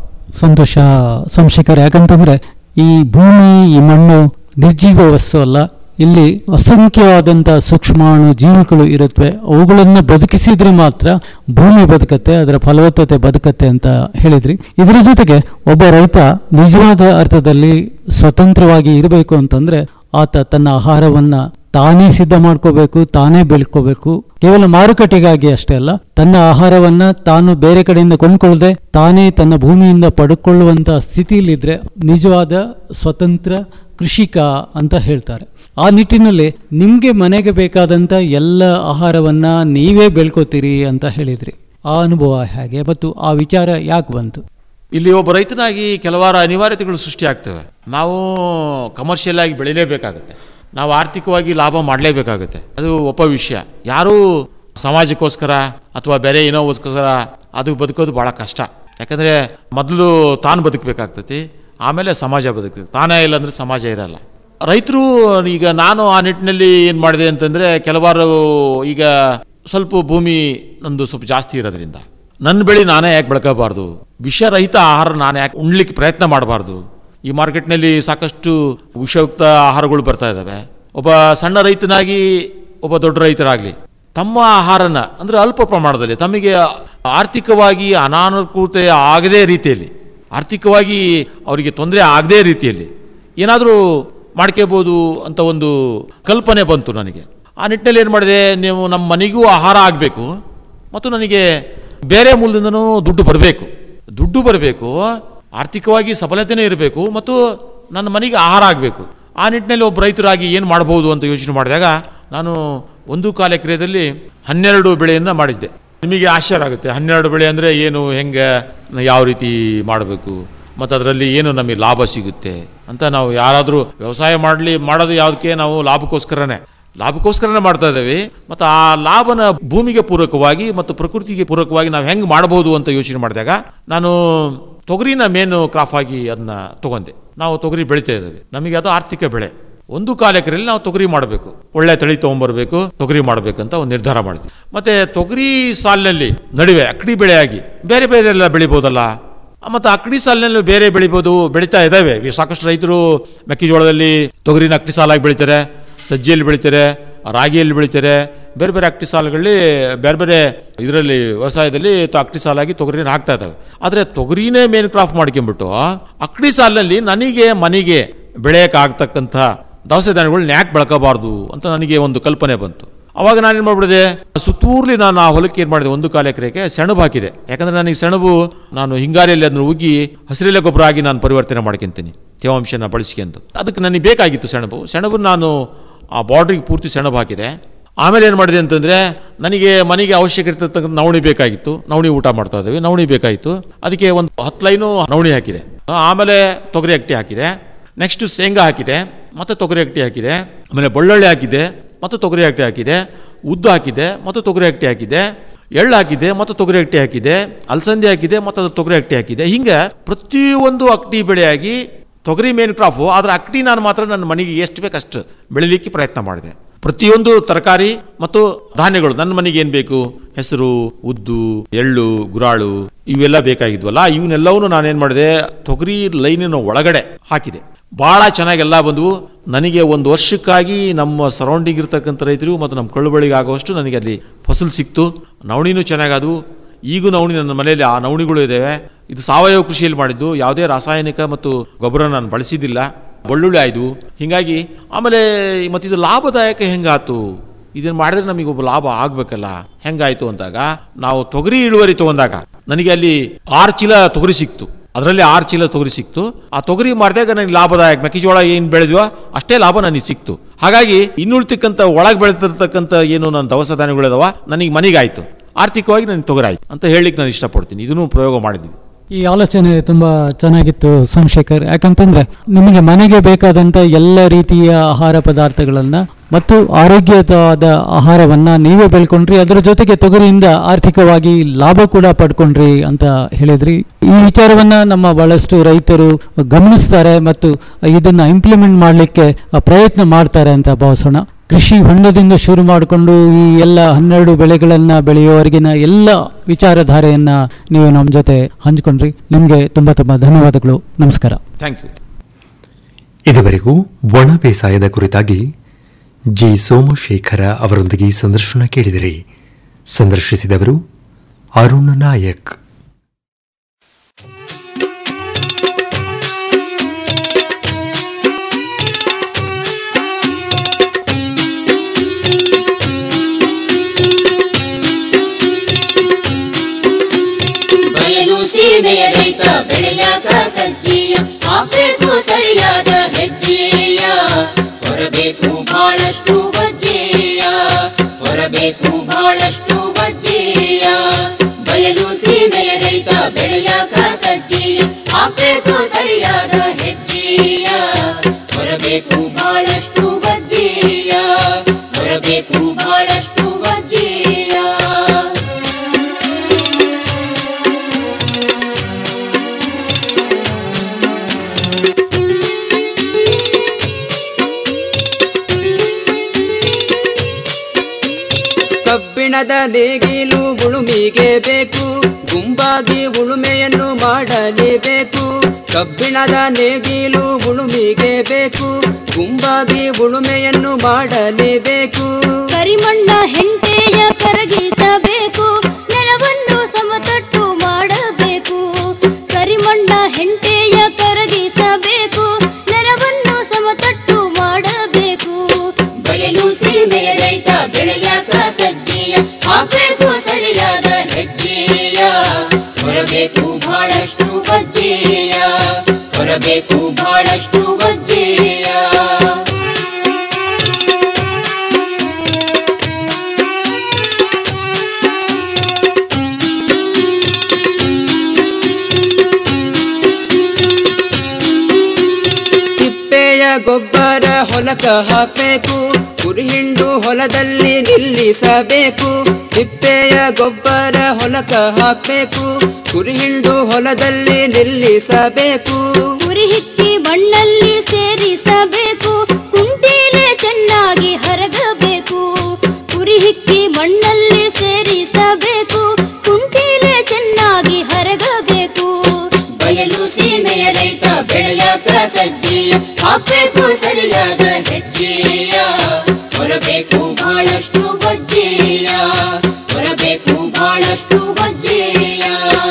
S9: ಸಂತೋಷ ಸಂಶೇಖರ್ ಯಾಕಂತಂದ್ರೆ ಈ ಭೂಮಿ ಈ ಮಣ್ಣು ನಿರ್ಜೀವ ವಸ್ತು ಅಲ್ಲ ಇಲ್ಲಿ ಅಸಂಖ್ಯವಾದಂಥ ಸೂಕ್ಷ್ಮಾಣು ಜೀವಿಗಳು ಇರುತ್ತವೆ ಅವುಗಳನ್ನು ಬದುಕಿಸಿದ್ರೆ ಮಾತ್ರ ಭೂಮಿ ಬದುಕತ್ತೆ ಅದರ ಫಲವತ್ತತೆ ಬದುಕತ್ತೆ ಅಂತ ಹೇಳಿದ್ರಿ ಇದರ ಜೊತೆಗೆ ಒಬ್ಬ ರೈತ ನಿಜವಾದ ಅರ್ಥದಲ್ಲಿ ಸ್ವತಂತ್ರವಾಗಿ ಇರಬೇಕು ಅಂತಂದ್ರೆ ಆತ ತನ್ನ ಆಹಾರವನ್ನ ತಾನೇ ಸಿದ್ಧ ಮಾಡ್ಕೋಬೇಕು ತಾನೇ ಬೆಳ್ಕೋಬೇಕು ಕೇವಲ ಮಾರುಕಟ್ಟೆಗಾಗಿ ಅಷ್ಟೇ ಅಲ್ಲ ತನ್ನ ಆಹಾರವನ್ನ ತಾನು ಬೇರೆ ಕಡೆಯಿಂದ ಕೊಂಡ್ಕೊಳ್ಳದೆ ತಾನೇ ತನ್ನ ಭೂಮಿಯಿಂದ ಪಡ್ಕೊಳ್ಳುವಂತ ಸ್ಥಿತಿಯಲ್ಲಿದ್ರೆ ನಿಜವಾದ ಸ್ವತಂತ್ರ ಕೃಷಿಕ ಅಂತ ಹೇಳ್ತಾರೆ ಆ ನಿಟ್ಟಿನಲ್ಲಿ ನಿಮ್ಗೆ ಮನೆಗೆ ಬೇಕಾದಂತ ಎಲ್ಲ ಆಹಾರವನ್ನ ನೀವೇ ಬೆಳ್ಕೋತೀರಿ ಅಂತ ಹೇಳಿದ್ರಿ ಆ ಅನುಭವ ಹೇಗೆ ಮತ್ತು ಆ ವಿಚಾರ ಯಾಕೆ ಬಂತು
S10: ಇಲ್ಲಿ ಒಬ್ಬ ರೈತನಾಗಿ ಕೆಲವಾರು ಅನಿವಾರ್ಯತೆಗಳು ಸೃಷ್ಟಿ ಆಗ್ತವೆ ನಾವು ಕಮರ್ಷಿಯಲ್ ಆಗಿ ಬೆಳಿಲೇಬೇಕಾಗುತ್ತೆ ನಾವು ಆರ್ಥಿಕವಾಗಿ ಲಾಭ ಮಾಡಲೇಬೇಕಾಗುತ್ತೆ ಅದು ಒಬ್ಬ ವಿಷಯ ಯಾರೂ ಸಮಾಜಕ್ಕೋಸ್ಕರ ಅಥವಾ ಬೇರೆ ಏನೋಗೋಸ್ಕರ ಅದು ಬದುಕೋದು ಭಾಳ ಕಷ್ಟ ಯಾಕಂದರೆ ಮೊದಲು ತಾನು ಬದುಕಬೇಕಾಗ್ತೈತಿ ಆಮೇಲೆ ಸಮಾಜ ಬದುಕಬೇಕು ತಾನೇ ಇಲ್ಲ ಅಂದರೆ ಸಮಾಜ ಇರಲ್ಲ ರೈತರು ಈಗ ನಾನು ಆ ನಿಟ್ಟಿನಲ್ಲಿ ಏನು ಮಾಡಿದೆ ಅಂತಂದರೆ ಕೆಲವಾರು ಈಗ ಸ್ವಲ್ಪ ಭೂಮಿ ನಂದು ಸ್ವಲ್ಪ ಜಾಸ್ತಿ ಇರೋದ್ರಿಂದ ನನ್ನ ಬೆಳೆ ನಾನೇ ಯಾಕೆ ಬೆಳ್ಕೋಬಾರ್ದು ವಿಷರಹಿತ ಆಹಾರ ನಾನು ಯಾಕೆ ಉಣ್ಲಿಕ್ಕೆ ಪ್ರಯತ್ನ ಮಾಡಬಾರ್ದು ಈ ಮಾರ್ಕೆಟ್ನಲ್ಲಿ ಸಾಕಷ್ಟು ವಿಷಯುಕ್ತ ಆಹಾರಗಳು ಬರ್ತಾ ಇದ್ದಾವೆ ಒಬ್ಬ ಸಣ್ಣ ರೈತನಾಗಿ ಒಬ್ಬ ದೊಡ್ಡ ರೈತರಾಗಲಿ ತಮ್ಮ ಆಹಾರನ ಅಂದರೆ ಅಲ್ಪ ಪ್ರಮಾಣದಲ್ಲಿ ತಮಗೆ ಆರ್ಥಿಕವಾಗಿ ಅನಾನುಕೂಲತೆ ಆಗದೇ ರೀತಿಯಲ್ಲಿ ಆರ್ಥಿಕವಾಗಿ ಅವರಿಗೆ ತೊಂದರೆ ಆಗದೇ ರೀತಿಯಲ್ಲಿ ಏನಾದರೂ ಮಾಡ್ಕೋಬೋದು ಅಂತ ಒಂದು ಕಲ್ಪನೆ ಬಂತು ನನಗೆ ಆ ನಿಟ್ಟಿನಲ್ಲಿ ಏನು ಮಾಡಿದೆ ನೀವು ನಮ್ಮ ಮನೆಗೂ ಆಹಾರ ಆಗಬೇಕು ಮತ್ತು ನನಗೆ ಬೇರೆ ಮೂಲದಿಂದನೂ ದುಡ್ಡು ಬರಬೇಕು ದುಡ್ಡು ಬರಬೇಕು ಆರ್ಥಿಕವಾಗಿ ಸಫಲತೆಯೇ ಇರಬೇಕು ಮತ್ತು ನನ್ನ ಮನೆಗೆ ಆಹಾರ ಆಗಬೇಕು ಆ ನಿಟ್ಟಿನಲ್ಲಿ ಒಬ್ಬ ರೈತರಾಗಿ ಏನು ಮಾಡ್ಬೋದು ಅಂತ ಯೋಚನೆ ಮಾಡಿದಾಗ ನಾನು ಒಂದು ಕಾಲ ಎಕರೆದಲ್ಲಿ ಹನ್ನೆರಡು ಬೆಳೆಯನ್ನು ಮಾಡಿದ್ದೆ ನಿಮಗೆ ಆಶ್ಚರ್ಯ ಆಗುತ್ತೆ ಹನ್ನೆರಡು ಬೆಳೆ ಅಂದರೆ ಏನು ಹೆಂಗೆ ಯಾವ ರೀತಿ ಮಾಡಬೇಕು ಮತ್ತು ಅದರಲ್ಲಿ ಏನು ನಮಗೆ ಲಾಭ ಸಿಗುತ್ತೆ ಅಂತ ನಾವು ಯಾರಾದರೂ ವ್ಯವಸಾಯ ಮಾಡಲಿ ಮಾಡೋದು ಯಾವುದಕ್ಕೆ ನಾವು ಲಾಭಕ್ಕೋಸ್ಕರನೇ ಲಾಭಕ್ಕೋಸ್ಕರನೇ ಮಾಡ್ತಾ ಇದ್ದೇವೆ ಮತ್ತು ಆ ಲಾಭನ ಭೂಮಿಗೆ ಪೂರಕವಾಗಿ ಮತ್ತು ಪ್ರಕೃತಿಗೆ ಪೂರಕವಾಗಿ ನಾವು ಹೆಂಗೆ ಮಾಡಬಹುದು ಅಂತ ಯೋಚನೆ ಮಾಡಿದಾಗ ನಾನು ತೊಗರಿನ ಮೇನು ಕ್ರಾಪ್ ಆಗಿ ಅದನ್ನ ತಗೊಂಡೆ ನಾವು ತೊಗರಿ ಬೆಳಿತಾ ಇದ್ದೇವೆ ನಮಗೆ ಅದು ಆರ್ಥಿಕ ಬೆಳೆ ಒಂದು ಕಾಲ ಎಕರೆಯಲ್ಲಿ ನಾವು ತೊಗರಿ ಮಾಡಬೇಕು ಒಳ್ಳೆ ತಳಿ ತೊಗೊಂಬರ್ಬೇಕು ತೊಗರಿ ಮಾಡಬೇಕಂತ ಒಂದು ನಿರ್ಧಾರ ಮಾಡಿದ್ವಿ ಮತ್ತೆ ತೊಗರಿ ಸಾಲಿನಲ್ಲಿ ನಡುವೆ ಅಕ್ಕಡಿ ಬೆಳೆಯಾಗಿ ಬೇರೆ ಬೇರೆ ಎಲ್ಲ ಬೆಳಿಬೋದಲ್ಲ ಮತ್ತು ಅಕ್ಕಡಿ ಸಾಲಿನಲ್ಲಿ ಬೇರೆ ಬೆಳಿಬೋದು ಬೆಳೀತಾ ಇದ್ದಾವೆ ಈ ಸಾಕಷ್ಟು ರೈತರು ಮೆಕ್ಕೆಜೋಳದಲ್ಲಿ ತೊಗರಿನ ಅಕ್ಕಡಿ ಸಾಲಾಗಿ ಬೆಳಿತಾರೆ ಸಜ್ಜಿಯಲ್ಲಿ ಬೆಳಿತಾರೆ ರಾಗಿಯಲ್ಲಿ ಬೆಳಿತಾರೆ ಬೇರೆ ಬೇರೆ ಅಕ್ಕಡಿ ಸಾಲುಗಳಲ್ಲಿ ಬೇರೆ ಬೇರೆ ಇದರಲ್ಲಿ ವ್ಯವಸಾಯದಲ್ಲಿ ತ- ಅಕ್ಕಡಿ ಸಾಲಾಗಿ ತೊಗರಿನ ಹಾಕ್ತಾ ಇದ್ದಾವೆ ಆದರೆ ತೊಗರಿನೇ ಮೇನ್ ಕ್ರಾಪ್ ಮಾಡ್ಕೊಂಡ್ಬಿಟ್ಟು ಅಕ್ಕಡಿ ಸಾಲಿನಲ್ಲಿ ನನಗೆ ಮನೆಗೆ ಬೆಳೆಯೋಕ್ಕಾಗ್ತಕ್ಕಂಥ ದವಸ ಧಾನ್ಯಗಳನ್ನ ಯಾಕೆ ಬೆಳ್ಕೋಬಾರ್ದು ಅಂತ ನನಗೆ ಒಂದು ಕಲ್ಪನೆ ಬಂತು ಅವಾಗ ನಾನು ಏನು ಮಾಡ್ಬಿಡಿದೆ ಸುತ್ತೂರ್ಲಿ ನಾನು ಆ ಹೊಲಕ್ಕೆ ಏನು ಮಾಡಿದೆ ಒಂದು ಕಾಲ ಎಕರೆಗೆ ಸೆಣಬು ಹಾಕಿದೆ ಯಾಕಂದ್ರೆ ನನಗೆ ಸೆಣಬು ನಾನು ಹಿಂಗಾರಿಯಲ್ಲಿ ಅದನ್ನು ಉಗ್ಗಿ ಹಸಿರೆಲೆ ಗೊಬ್ಬರ ಆಗಿ ನಾನು ಪರಿವರ್ತನೆ ಮಾಡ್ಕೊಂತೀನಿ ತೇವಾಂಶನ ಬಳಸ್ಕೊಂಡು ಅದಕ್ಕೆ ನನಗೆ ಬೇಕಾಗಿತ್ತು ಸೆಣಬು ಸೆಣಬು ನಾನು ಆ ಬಾರ್ಡ್ರಿಗೆ ಪೂರ್ತಿ ಸೆಣಬು ಹಾಕಿದೆ ಆಮೇಲೆ ಏನು ಮಾಡಿದೆ ಅಂತಂದರೆ ನನಗೆ ಮನೆಗೆ ಅವಶ್ಯಕ ಇರ್ತಕ್ಕಂಥ ನವಣಿ ಬೇಕಾಗಿತ್ತು ನವಣಿ ಊಟ ಮಾಡ್ತಾ ಇದ್ದೀವಿ ನವಣಿ ಬೇಕಾಗಿತ್ತು ಅದಕ್ಕೆ ಒಂದು ಹತ್ತು ಲೈನು ನವಣಿ ಹಾಕಿದೆ ಆಮೇಲೆ ತೊಗರಿ ಅಕ್ಕಿ ಹಾಕಿದೆ ನೆಕ್ಸ್ಟ್ ಶೇಂಗಾ ಹಾಕಿದೆ ಮತ್ತು ತೊಗರಿ ಅಕ್ಕಿ ಹಾಕಿದೆ ಆಮೇಲೆ ಬೆಳ್ಳುಳ್ಳಿ ಹಾಕಿದೆ ಮತ್ತು ತೊಗರಿ ಅಕ್ಕಿ ಹಾಕಿದೆ ಉದ್ದು ಹಾಕಿದೆ ಮತ್ತು ತೊಗರಿ ಅಕ್ಕಿ ಹಾಕಿದೆ ಎಳ್ಳು ಹಾಕಿದೆ ಮತ್ತು ತೊಗರಿ ಅಕ್ಕಿ ಹಾಕಿದೆ ಅಲಸಂದೆ ಹಾಕಿದೆ ಮತ್ತು ಅದು ತೊಗರಿ ಅಕ್ಕಿ ಹಾಕಿದೆ ಹಿಂಗೆ ಪ್ರತಿಯೊಂದು ಅಕ್ಕಿ ಬೆಳೆಯಾಗಿ ತೊಗರಿ ಮೇನ್ ಕ್ರಾಫು ಆದ್ರೆ ಅಕ್ಕಡಿ ನಾನು ಮಾತ್ರ ನನ್ನ ಮನೆಗೆ ಎಷ್ಟು ಬೇಕಷ್ಟು ಬೆಳಿಲಿಕ್ಕೆ ಪ್ರಯತ್ನ ಮಾಡಿದೆ ಪ್ರತಿಯೊಂದು ತರಕಾರಿ ಮತ್ತು ಧಾನ್ಯಗಳು ನನ್ನ ಮನೆಗೆ ಏನು ಬೇಕು ಹೆಸರು ಉದ್ದು ಎಳ್ಳು ಗುರಾಳು ಇವೆಲ್ಲ ಬೇಕಾಗಿದ್ವಲ್ಲ ಇವನ್ನೆಲ್ಲವನ್ನೂ ನಾನೇನು ಮಾಡಿದೆ ತೊಗರಿ ಲೈನಿನ ಒಳಗಡೆ ಹಾಕಿದೆ ಭಾಳ ಚೆನ್ನಾಗೆಲ್ಲ ಬಂದವು ನನಗೆ ಒಂದು ವರ್ಷಕ್ಕಾಗಿ ನಮ್ಮ ಸರೌಂಡಿಂಗ್ ಇರ್ತಕ್ಕಂಥ ರೈತರು ಮತ್ತು ನಮ್ಮ ಕಳುಬಳಿಗೆ ಆಗುವಷ್ಟು ನನಗೆ ಅಲ್ಲಿ ಫಸಲು ಸಿಕ್ತು ನವಣಿನೂ ಚೆನ್ನಾಗಾದವು ಈಗೂ ನವಣಿ ನನ್ನ ಮನೆಯಲ್ಲಿ ಆ ನವಣಿಗಳು ಇದ್ದಾವೆ ಇದು ಸಾವಯವ ಕೃಷಿಯಲ್ಲಿ ಮಾಡಿದ್ದು ಯಾವುದೇ ರಾಸಾಯನಿಕ ಮತ್ತು ಗೊಬ್ಬರ ನಾನು ಬಳಸಿದ್ದಿಲ್ಲ ಬೆಳ್ಳುಳ್ಳಿ ಆಯ್ದು ಹೀಗಾಗಿ ಆಮೇಲೆ ಮತ್ತು ಇದು ಲಾಭದಾಯಕ ಹೆಂಗಾತು ಇದನ್ನು ಮಾಡಿದ್ರೆ ನಮಗೆ ಒಬ್ಬ ಲಾಭ ಆಗ್ಬೇಕಲ್ಲ ಹೆಂಗಾಯ್ತು ಅಂದಾಗ ನಾವು ತೊಗರಿ ಇಳುವರಿ ತಗೊಂಡಾಗ ನನಗೆ ಅಲ್ಲಿ ಆರು ಚೀಲ ತೊಗರಿ ಸಿಕ್ತು ಅದರಲ್ಲಿ ಆರು ಚೀಲ ತೊಗರಿ ಸಿಕ್ತು ಆ ತೊಗರಿ ಮಾಡಿದಾಗ ನನಗೆ ಲಾಭದಾಯಕ ಮೆಕ್ಕೆಜೋಳ ಏನು ಬೆಳೆದ್ವೋ ಅಷ್ಟೇ ಲಾಭ ನನಗೆ ಸಿಕ್ತು ಹಾಗಾಗಿ ಇನ್ನುಳಿತಕ್ಕಂಥ ಒಳಗೆ ಬೆಳೆದಿರ್ತಕ್ಕಂಥ ಏನು ನನ್ನ ದವಸ ಧಾನ್ಯಗಳಿದಾವ ನನಗೆ ಮನೆಗಾಯ್ತು ಆರ್ಥಿಕವಾಗಿ ನನಗೆ ತೊಗರಿ ಆಯ್ತು ಅಂತ ಹೇಳಲಿಕ್ಕೆ ನಾನು ಇಷ್ಟಪಡ್ತೀನಿ ಇದನ್ನು ಪ್ರಯೋಗ ಮಾಡಿದ್ವಿ
S9: ಈ ಆಲೋಚನೆ ತುಂಬಾ ಚೆನ್ನಾಗಿತ್ತು ಸೋಮಶೇಖರ್ ಯಾಕಂತಂದ್ರೆ ನಿಮಗೆ ಮನೆಗೆ ಬೇಕಾದಂತ ಎಲ್ಲ ರೀತಿಯ ಆಹಾರ ಪದಾರ್ಥಗಳನ್ನ ಮತ್ತು ಆರೋಗ್ಯವಾದ ಆಹಾರವನ್ನ ನೀವೇ ಬೆಳ್ಕೊಂಡ್ರಿ ಅದರ ಜೊತೆಗೆ ತೊಗರಿಯಿಂದ ಆರ್ಥಿಕವಾಗಿ ಲಾಭ ಕೂಡ ಪಡ್ಕೊಂಡ್ರಿ ಅಂತ ಹೇಳಿದ್ರಿ ಈ ವಿಚಾರವನ್ನ ನಮ್ಮ ಬಹಳಷ್ಟು ರೈತರು ಗಮನಿಸ್ತಾರೆ ಮತ್ತು ಇದನ್ನ ಇಂಪ್ಲಿಮೆಂಟ್ ಮಾಡಲಿಕ್ಕೆ ಪ್ರಯತ್ನ ಮಾಡ್ತಾರೆ ಅಂತ ಭಾವಿಸೋಣ ಕೃಷಿ ಹೊಂಡದಿಂದ ಶುರು ಮಾಡಿಕೊಂಡು ಈ ಎಲ್ಲ ಹನ್ನೆರಡು ಬೆಳೆಗಳನ್ನ ಬೆಳೆಯುವವರೆಗಿನ ಎಲ್ಲ ವಿಚಾರಧಾರೆಯನ್ನ ನೀವು ನಮ್ಮ ಜೊತೆ ಹಂಚ್ಕೊಂಡ್ರಿ ನಿಮಗೆ ತುಂಬಾ ತುಂಬಾ ಧನ್ಯವಾದಗಳು ನಮಸ್ಕಾರ
S10: ಥ್ಯಾಂಕ್ ಯು
S8: ಇದುವರೆಗೂ ಒಣ ಬೇಸಾಯದ ಕುರಿತಾಗಿ ಜಿ ಸೋಮಶೇಖರ ಅವರೊಂದಿಗೆ ಸಂದರ್ಶನ ಕೇಳಿದಿರಿ ಸಂದರ್ಶಿಸಿದವರು ಅರುಣ್ ನಾಯಕ್
S11: ಬಯಲು ಸೀಮೆಯ ರೈತ ಬೆಳೆಯಾಕ ಸಜ್ಜೀಯ ಹಾಕ್ಬೇಕು ಸರಿಯಾದ ಹೆಜ್ಜೆಯ ಹೊರಬೇಕು ಬಹಳಷ್ಟು ವಜ್ಜೆಯ ಹೊರಬೇಕು ಬಹಳಷ್ಟು ವಜ್ಜೆಯ ಬಯಲು ಸೀಮೆಯ ರೈತ ಬೆಳೆಯಾಕ ಸಜ್ಜೀಯ ಹಾಕ್ಬೇಕು ಸರಿಯಾದ ಹೆಜ್ಜೆಯ ಹೊರಬೇಕು ಬಹಳಷ್ಟು ವಜ್ಜೆಯ ಹೊರಬೇಕು ಬಹಳಷ್ಟು ವಜ್ಜೆಯ
S12: ಕಬ್ಬಿಣದ ನೇಗಿಲು ಗುಳುಮಿಗೆ ಬೇಕು ಗುಂಪಾಗಿ ಉಳುಮೆಯನ್ನು ಮಾಡಲೇಬೇಕು ಕಬ್ಬಿಣದ ನೇಗಿಲು ಉಳುಮಿಗೆ ಬೇಕು ಗುಂಪಾಗಿ ಉಳುಮೆಯನ್ನು ಮಾಡಲೇಬೇಕು
S11: ಕರಿಮಣ್ಣ ಹೆಂಟೆಯ ಕರಗಿಸಬೇಕು ನೆಲವನ್ನು ಸಮತಟ್ಟು ಮಾಡಬೇಕು ಕರಿಮಣ್ಣ ಹೆಂಟೆಯ ಕರಗಿಸಬೇಕು ನೆಲವನ್ನು ಸಮತಟ್ಟು ಮಾಡಬೇಕು ಬಯಲು ಸೀಮೆಯ ರೈತ ಬೆಳೆಯಾಕ ಸಜ್ಜೀಯ ಹಾಕಬೇಕು ಸರಿಯಾದ ಹೆಜ್ಜೆಯ ಹೊರಬೇಕು ಬಹಳಷ್ಟು ಬಜ್ಜೆಯ ಹೊರಬೇಕು ಬಹಳಷ್ಟು ಬಜ್ಜೆಯ
S12: ತಿಪ್ಪೆಯ ಗೊಬ್ಬರ ಹೊಲಕ ಹಾಕಬೇಕು ಕುರಿಹಿಂಡು ಹೊಲದಲ್ಲಿ ನಿಲ್ಲಿಸಬೇಕು ತಿಪ್ಪೆಯ ಗೊಬ್ಬರ ಹೊಲಕ ಹಾಕಬೇಕು ಕುರಿಹಿಂಡು ಹೊಲದಲ್ಲಿ ನಿಲ್ಲಿಸಬೇಕು
S11: ಉರಿ ಹಿಕ್ಕಿ ಮಣ್ಣಲ್ಲಿ ಸೇರಿಸಬೇಕು ಕುಂಟೀಲೆ ಚೆನ್ನಾಗಿ ಹರಗಬೇಕು ಉರಿ ಹಿಕ್ಕಿ ಮಣ್ಣಲ್ಲಿ ಸೇರಿಸಬೇಕು ಕುಂಟೀಲೆ ಚೆನ್ನಾಗಿ ಹರಗಬೇಕು ಬಯಲು ಸೀಮೆಯ ರೈತ ಬೆಳೆಯಾಕ ಸಜ್ಜೀಯ ಹಾಕಬೇಕು ಸರಿಯಾದ ಹೆಜ್ಜೆಯ ಹೊರಬೇಕು ಬಹಳಷ್ಟು ಬಜ್ಜೆಯ ಹೊರಬೇಕು ಬಹಳಷ್ಟು ಬಜ್ಜೆಯ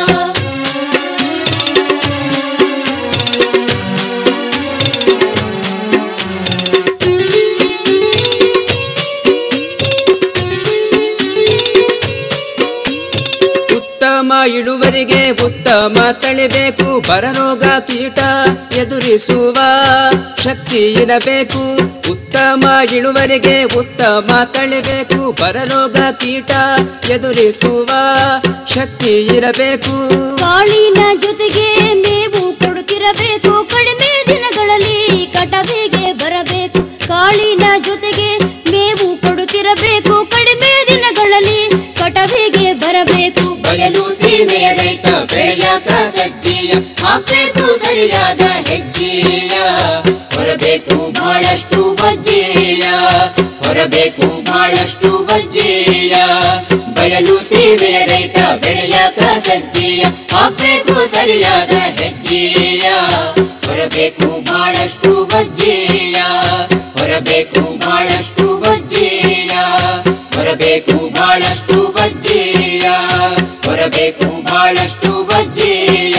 S12: ಉತ್ತಮ ಇಳುವರಿಗೆ ಉತ್ತಮ ತಳಿಬೇಕು ಬರರೋಗ ಕೀಟ ಎದುರಿಸುವ ಶಕ್ತಿ ಇರಬೇಕು ಉತ್ತಮ ಇಳುವರಿಗೆ ಉತ್ತಮ ತಳಿಬೇಕು ಬರರೋಗ ಕೀಟ ಎದುರಿಸುವ ಶಕ್ತಿ ಇರಬೇಕು
S11: ಕಾಳಿನ ಜೊತೆಗೆ ಮೇವು ಕೊಡುತ್ತಿರಬೇಕು ಕಡಿಮೆ ದಿನಗಳಲ್ಲಿ ಕಟವಿಗೆ ಬರಬೇಕು ಕಾಳಿನ ಜೊತೆಗೆ ಮೇವು ಕೊಡುತ್ತಿರಬೇಕು ಕಡಿಮೆ ದಿನಗಳಲ್ಲಿ ಕಟವಿಗೆ ಬರಬೇಕು ಬಯಲು ಸೀಮೆಯ ರೈತ ಬೆಳೆಯಾಕ ಸಜ್ಜೀಯ ಹಾಕಬೇಕು ಸರಿಯಾದ ಹೆಜ್ಜೆಯ ಹೊರಬೇಕು ಬಹಳಷ್ಟು ಬಜ್ಜೆಯ ಹೊರಬೇಕು ಬಹಳಷ್ಟು ಬಜ್ಜೆಯ ಬಯಲು ಸೀಮೆಯ ರೈತ ಬೆಳೆಯಾಕ ಸಜ್ಜೆಯ ಹಾಕಬೇಕು ಸರಿಯಾದ ಹೆಜ್ಜೆಯ ಹೊರಬೇಕು ಬಹಳಷ್ಟು ಬಜ್ಜೆಯ ಹೊರಬೇಕು ಬಹಳಷ್ಟು ಬಜ್ಜೆಯ ಹೊರಬೇಕು ಬಹಳಷ್ಟು ಬಜ್ಜೆಯ ಹೊರಬೇಕು ಬಹಳಷ್ಟು ಬಜ್ಜೆಯ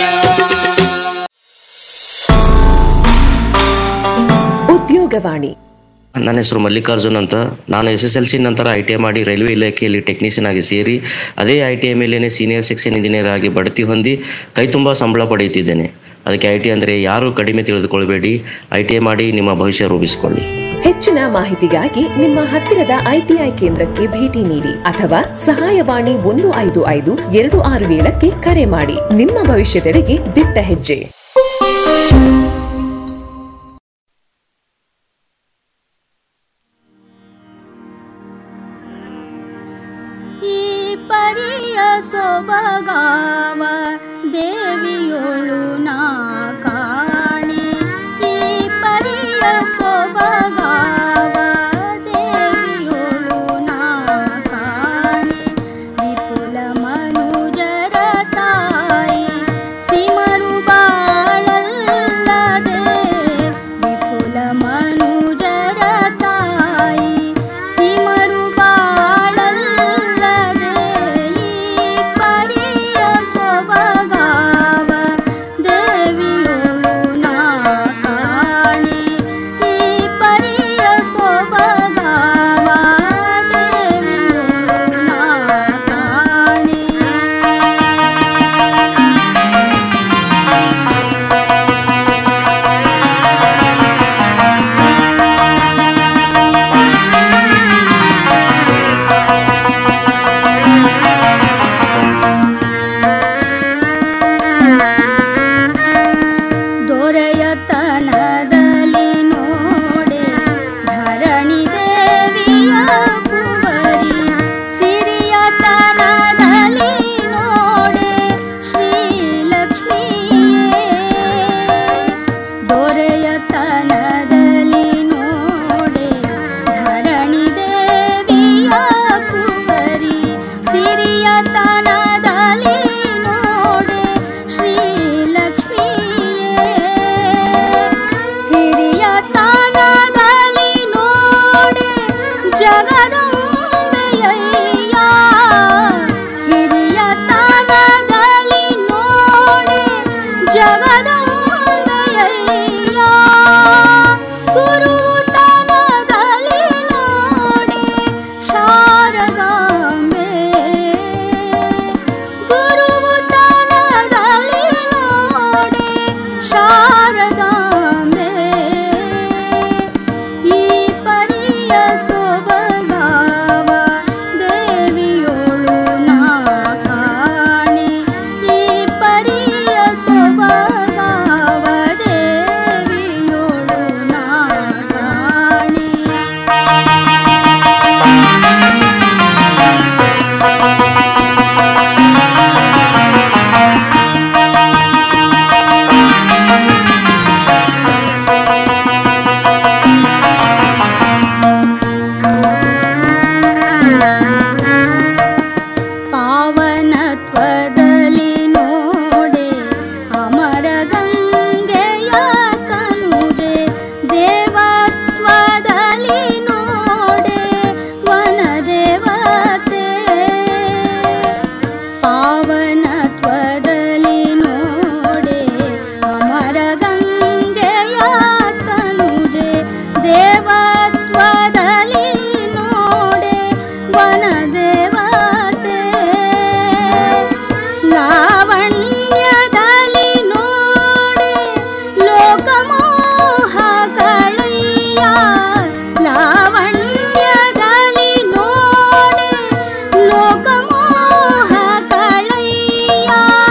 S13: ಉದ್ಯೋಗವಾಣಿ
S14: ನನ್ನ ಹೆಸರು ಮಲ್ಲಿಕಾರ್ಜುನ್ ಅಂತ ನಾನು ಎಸ್ ಎಸ್ ಎಲ್ ಸಿ ನಂತರ ಐ ಟಿ ಐ ಮಾಡಿ ರೈಲ್ವೆ ಇಲಾಖೆಯಲ್ಲಿ ಟೆಕ್ನಿಷಿಯನ್ ಆಗಿ ಸೇರಿ ಅದೇ ಐ ಟಿ ಐ ಮೇಲೇ ಸೀನಿಯರ್ ಸೆಕ್ಷನ್ ಇಂಜಿನಿಯರ್ ಆಗಿ ಬಡ್ತಿ ಹೊಂದಿ ಕೈ ತುಂಬ ಸಂಬಳ ಪಡೆಯುತ್ತಿದ್ದೇನೆ ಅದಕ್ಕೆ ಐ ಟಿ ಅಂದರೆ ಯಾರು ಕಡಿಮೆ ತಿಳಿದುಕೊಳ್ಬೇಡಿ ಐ ಟಿ ಐ ಮಾಡಿ ನಿಮ್ಮ ಭವಿಷ್ಯ ರೂಪಿಸಿಕೊಳ್ಳಿ
S13: ಹೆಚ್ಚಿನ ಮಾಹಿತಿಗಾಗಿ ನಿಮ್ಮ ಹತ್ತಿರದ ಐಟಿಐ ಕೇಂದ್ರಕ್ಕೆ ಭೇಟಿ ನೀಡಿ ಅಥವಾ ಸಹಾಯವಾಣಿ ಒಂದು ಐದು ಐದು ಎರಡು ಆರು ಏಳಕ್ಕೆ ಕರೆ ಮಾಡಿ ನಿಮ್ಮ ಭವಿಷ್ಯದೆಡೆಗೆ ದಿಟ್ಟ ಹೆಜ್ಜೆ
S15: ಈ ಪರಿಯ ಸೊಬಗಾವ ದೇವಿಯೊಳು ನಾ ಕಾಣೆ ಈ ಪರಿಯ ಸೊಬಗಾವ ದೇವಿಯೊಳು ನಾ ಕಾಣೆ ವಿಪುಲ ಮನುಜರ ತಾಯಿ ಸಿಮರು ಬಾಳಲ್ಲದೆ ವಿಪುಲ ಮನುಜರ ತಾಯಿ ಸಿಮರು ಬಾಳಲ್ಲದೆ ಈ ಪರಿಯ ಸೊಬಗಾವ ದೇವಿಯೊಳು ನಾ ಕಾಣೆ ತಾನದಲ್ಲಿ ನೋಡೆ ಜಗದಂಬೆಯಯ್ಯ ಹಿರಿಯ ತಾನದಲ್ಲಿ ನೋಡೆ ಜಗದಂಬೆಯಯ್ಯ ಗುರು ತಾನದಲ್ಲಿ ನೋಡೆ ಶಾರದಾಂಬೆ ಗುರು ತಾನದಲ್ಲಿ ನೋಡೆ ಶಾರದಾಂಬೆ ಈ ಪರಿಯ ಸೊಬಗಾವ ದೇವಿಯೋಳು ನಾ ಕಾಣೆ ಈ ಪರಿಯ ಸೊಬಗಾವ ದೇವಿಯೋಳು ನಾ ಕಾಣೆ ಪಾವನತ್ವದಲ್ಲಿ ನೋಡೆ ಅಮರ ಗಂಗೆಯ ತನುಜೆ ದೇವತ್ವದಲ್ಲಿ ನೋಡೆ ವನದೇವತೆ ಪಾವನತ್ವದಲ್ಲಿ ನೋಡೆ ಅಮರ ಗಂಗೆಯ ತನುಜೆ ದೇವತ್ವದಲ್ಲಿ ನೋಡೆ ವನದೇವತೆ ಲಾವಣ್ಯದಲ್ಲಿ ನೋಡೆ ಲೋಕಮೋಹ ಕಳೆಯ ಲಾವಣ್ಯದಲ್ಲಿ ನೋಡೆ ಲೋಕಮೋಹ ಕಳೆಯ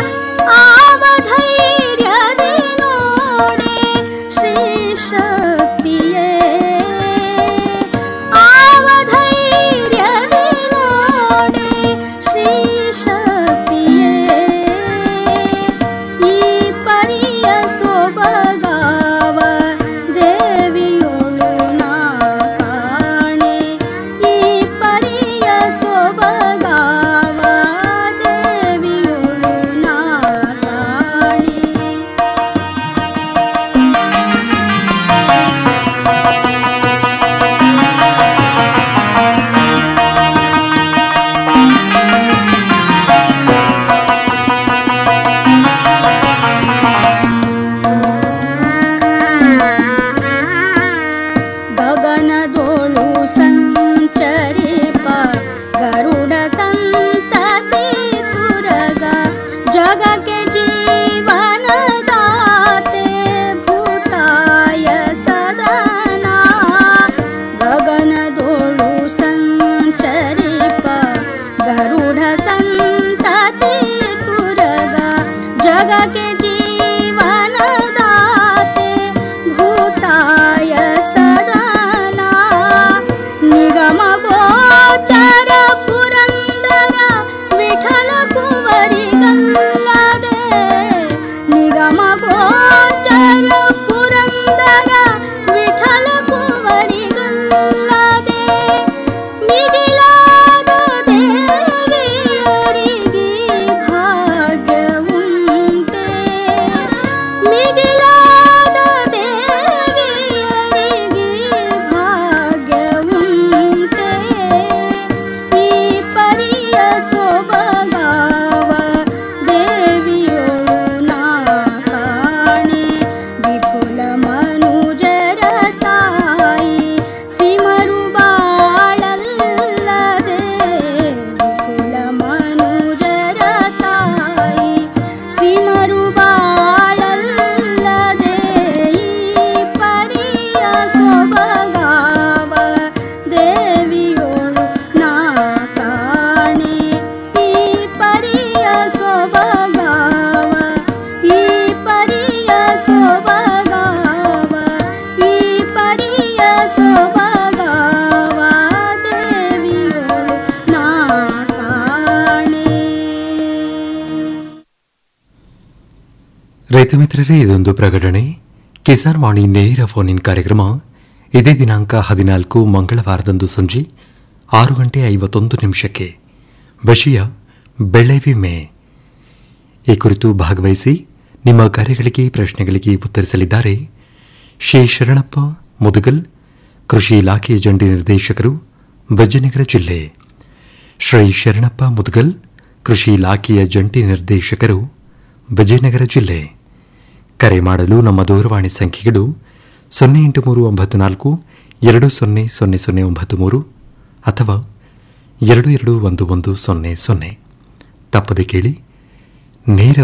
S15: ಆವಧೈರ್ಯದಿ ನೋಡೆ ಶ್ರೀ ಶಕ್ತಿಯೇ ಆವಧೈರ್ಯದಿ ನೋಡೆ ಶ್ರೀ ಶಕ್ತಿಯೇ ಈ ಪರಿಯ ಸೊಬಗಾವ ದೇವಿಯೋಳು ನಾ ಕಾಣೆ ಈ ಪರಿಯ ಸೊಬಗಾವ ದೇವಿಯೋಳು ನಾ ಕಾಣೆ ಗಗನದೋಳು ಸಂಚರಿಪ ಗರುಡ ಸಂತತಿ ತುರಗ ಜಗಕ್ಕೆ ಜೀವನದಾತೆ ಭೂತಾಯ ಸದನ ಗಗನದೋಳು ಸಂಚರಿಪ ಗರುಡ ಸಂತತಿ ತುರಗ ಜಗಕ್ಕೆ ಜೀವನದಾತೆ ಭೂತಾಯ ಸದನ ನಿಗಮ ಗೋಚರ ಪುರಂದರ ವಿಠಲ ಕುವರಿಗಲ್ಲದೆ ನಿಗಮ ಗೋಚರ ಪುರಂದರ ವಿಠಲ ಕುವರಿಗಲ್ಲದೆ ಮಿಗಿಲಾದ ದೇವಿಯರಿಗೆ ಭಾಗ್ಯವುಂಟೆ ಮಿಗಿಲಾದ ದೇವಿಯರಿಗೆ ಭಾಗ್ಯವುಂಟೆ ಈ ಪರಿಯ ಸೊಬಗಾವ ದೇವಿಯೋಳು ನಾ ಕಾಣೆ ವಿಪುಲ ಮನುಜರ ತಾಯಿ ಸಿಮರು ಬಾಳಲ್ಲದೆ ವಿಪುಲ ಮನುಜರ ತಾಯಿ ಸಿಮರು ಬಾಳಲ್ಲದೆ ಈ ಪರಿಯ ಸೊಬಗಾವ ದೇವಿಯೋಳು ನಾ ಕಾಣೆ ಈ ಪರಿಯ ಸೊಬಗಾವ ಈ ಪರಿಯ ಸೊಬಗಾವ ಈ ಪರಿಯ ಸೊಬಗಾವ ದೇವಿಯೋಳು ನಾ ಕಾಣೆ
S8: ರೈತ ಮಿತ್ರರೇ ಇದೊಂದು ಪ್ರಕಟಣೆ ಕಿಸಾನ್ ವಾಣಿ ನೇರ ಫೋನ್ ಇನ್ ಕಾರ್ಯಕ್ರಮ ಇದೇ ದಿನಾಂಕ ಹದಿನಾಲ್ಕು ಮಂಗಳವಾರದಂದು ಸಂಜೆ ಆರು ಗಂಟೆ ಐವತ್ತೊಂದು ನಿಮಿಷಕ್ಕೆ ವಿಷಯ ಬೆಳೆ ವಿಮೆ ಈ ಕುರಿತು ಭಾಗವಹಿಸಿ ನಿಮ್ಮ ಕರೆಗಳಿಗೆ ಪ್ರಶ್ನೆಗಳಿಗೆ ಉತ್ತರಿಸಲಿದ್ದಾರೆ ಶ್ರೀ ಶರಣಪ್ಪ ಮುದುಗಲ್ ಕೃಷಿ ಇಲಾಖೆಯ ಜಂಟಿ ನಿರ್ದೇಶಕರು ವಿಜಯನಗರ ಜಿಲ್ಲೆ ಶ್ರೀ ಶರಣಪ್ಪ ಮುದ್ಗಲ್ ಕೃಷಿ ಇಲಾಖೆಯ ಜಂಟಿ ನಿರ್ದೇಶಕರು ವಿಜಯನಗರ ಜಿಲ್ಲೆ ಕರೆ ಮಾಡಲು ನಮ್ಮ ದೂರವಾಣಿ ಸಂಖ್ಯೆಗಳು ಸೊನ್ನೆ ಎಂಟು ಮೂರು ಒಂಬತ್ತು ನಾಲ್ಕು ಎರಡು ಸೊನ್ನೆ ಸೊನ್ನೆ ಸೊನ್ನೆ ಒಂಬತ್ತು ಮೂರು ಅಥವಾ ಎರಡು ಎರಡು ಒಂದು ಒಂದು ಸೊನ್ನೆ ಸೊನ್ನೆ ತಪ್ಪದೆ ಕೇಳಿ ನೇರ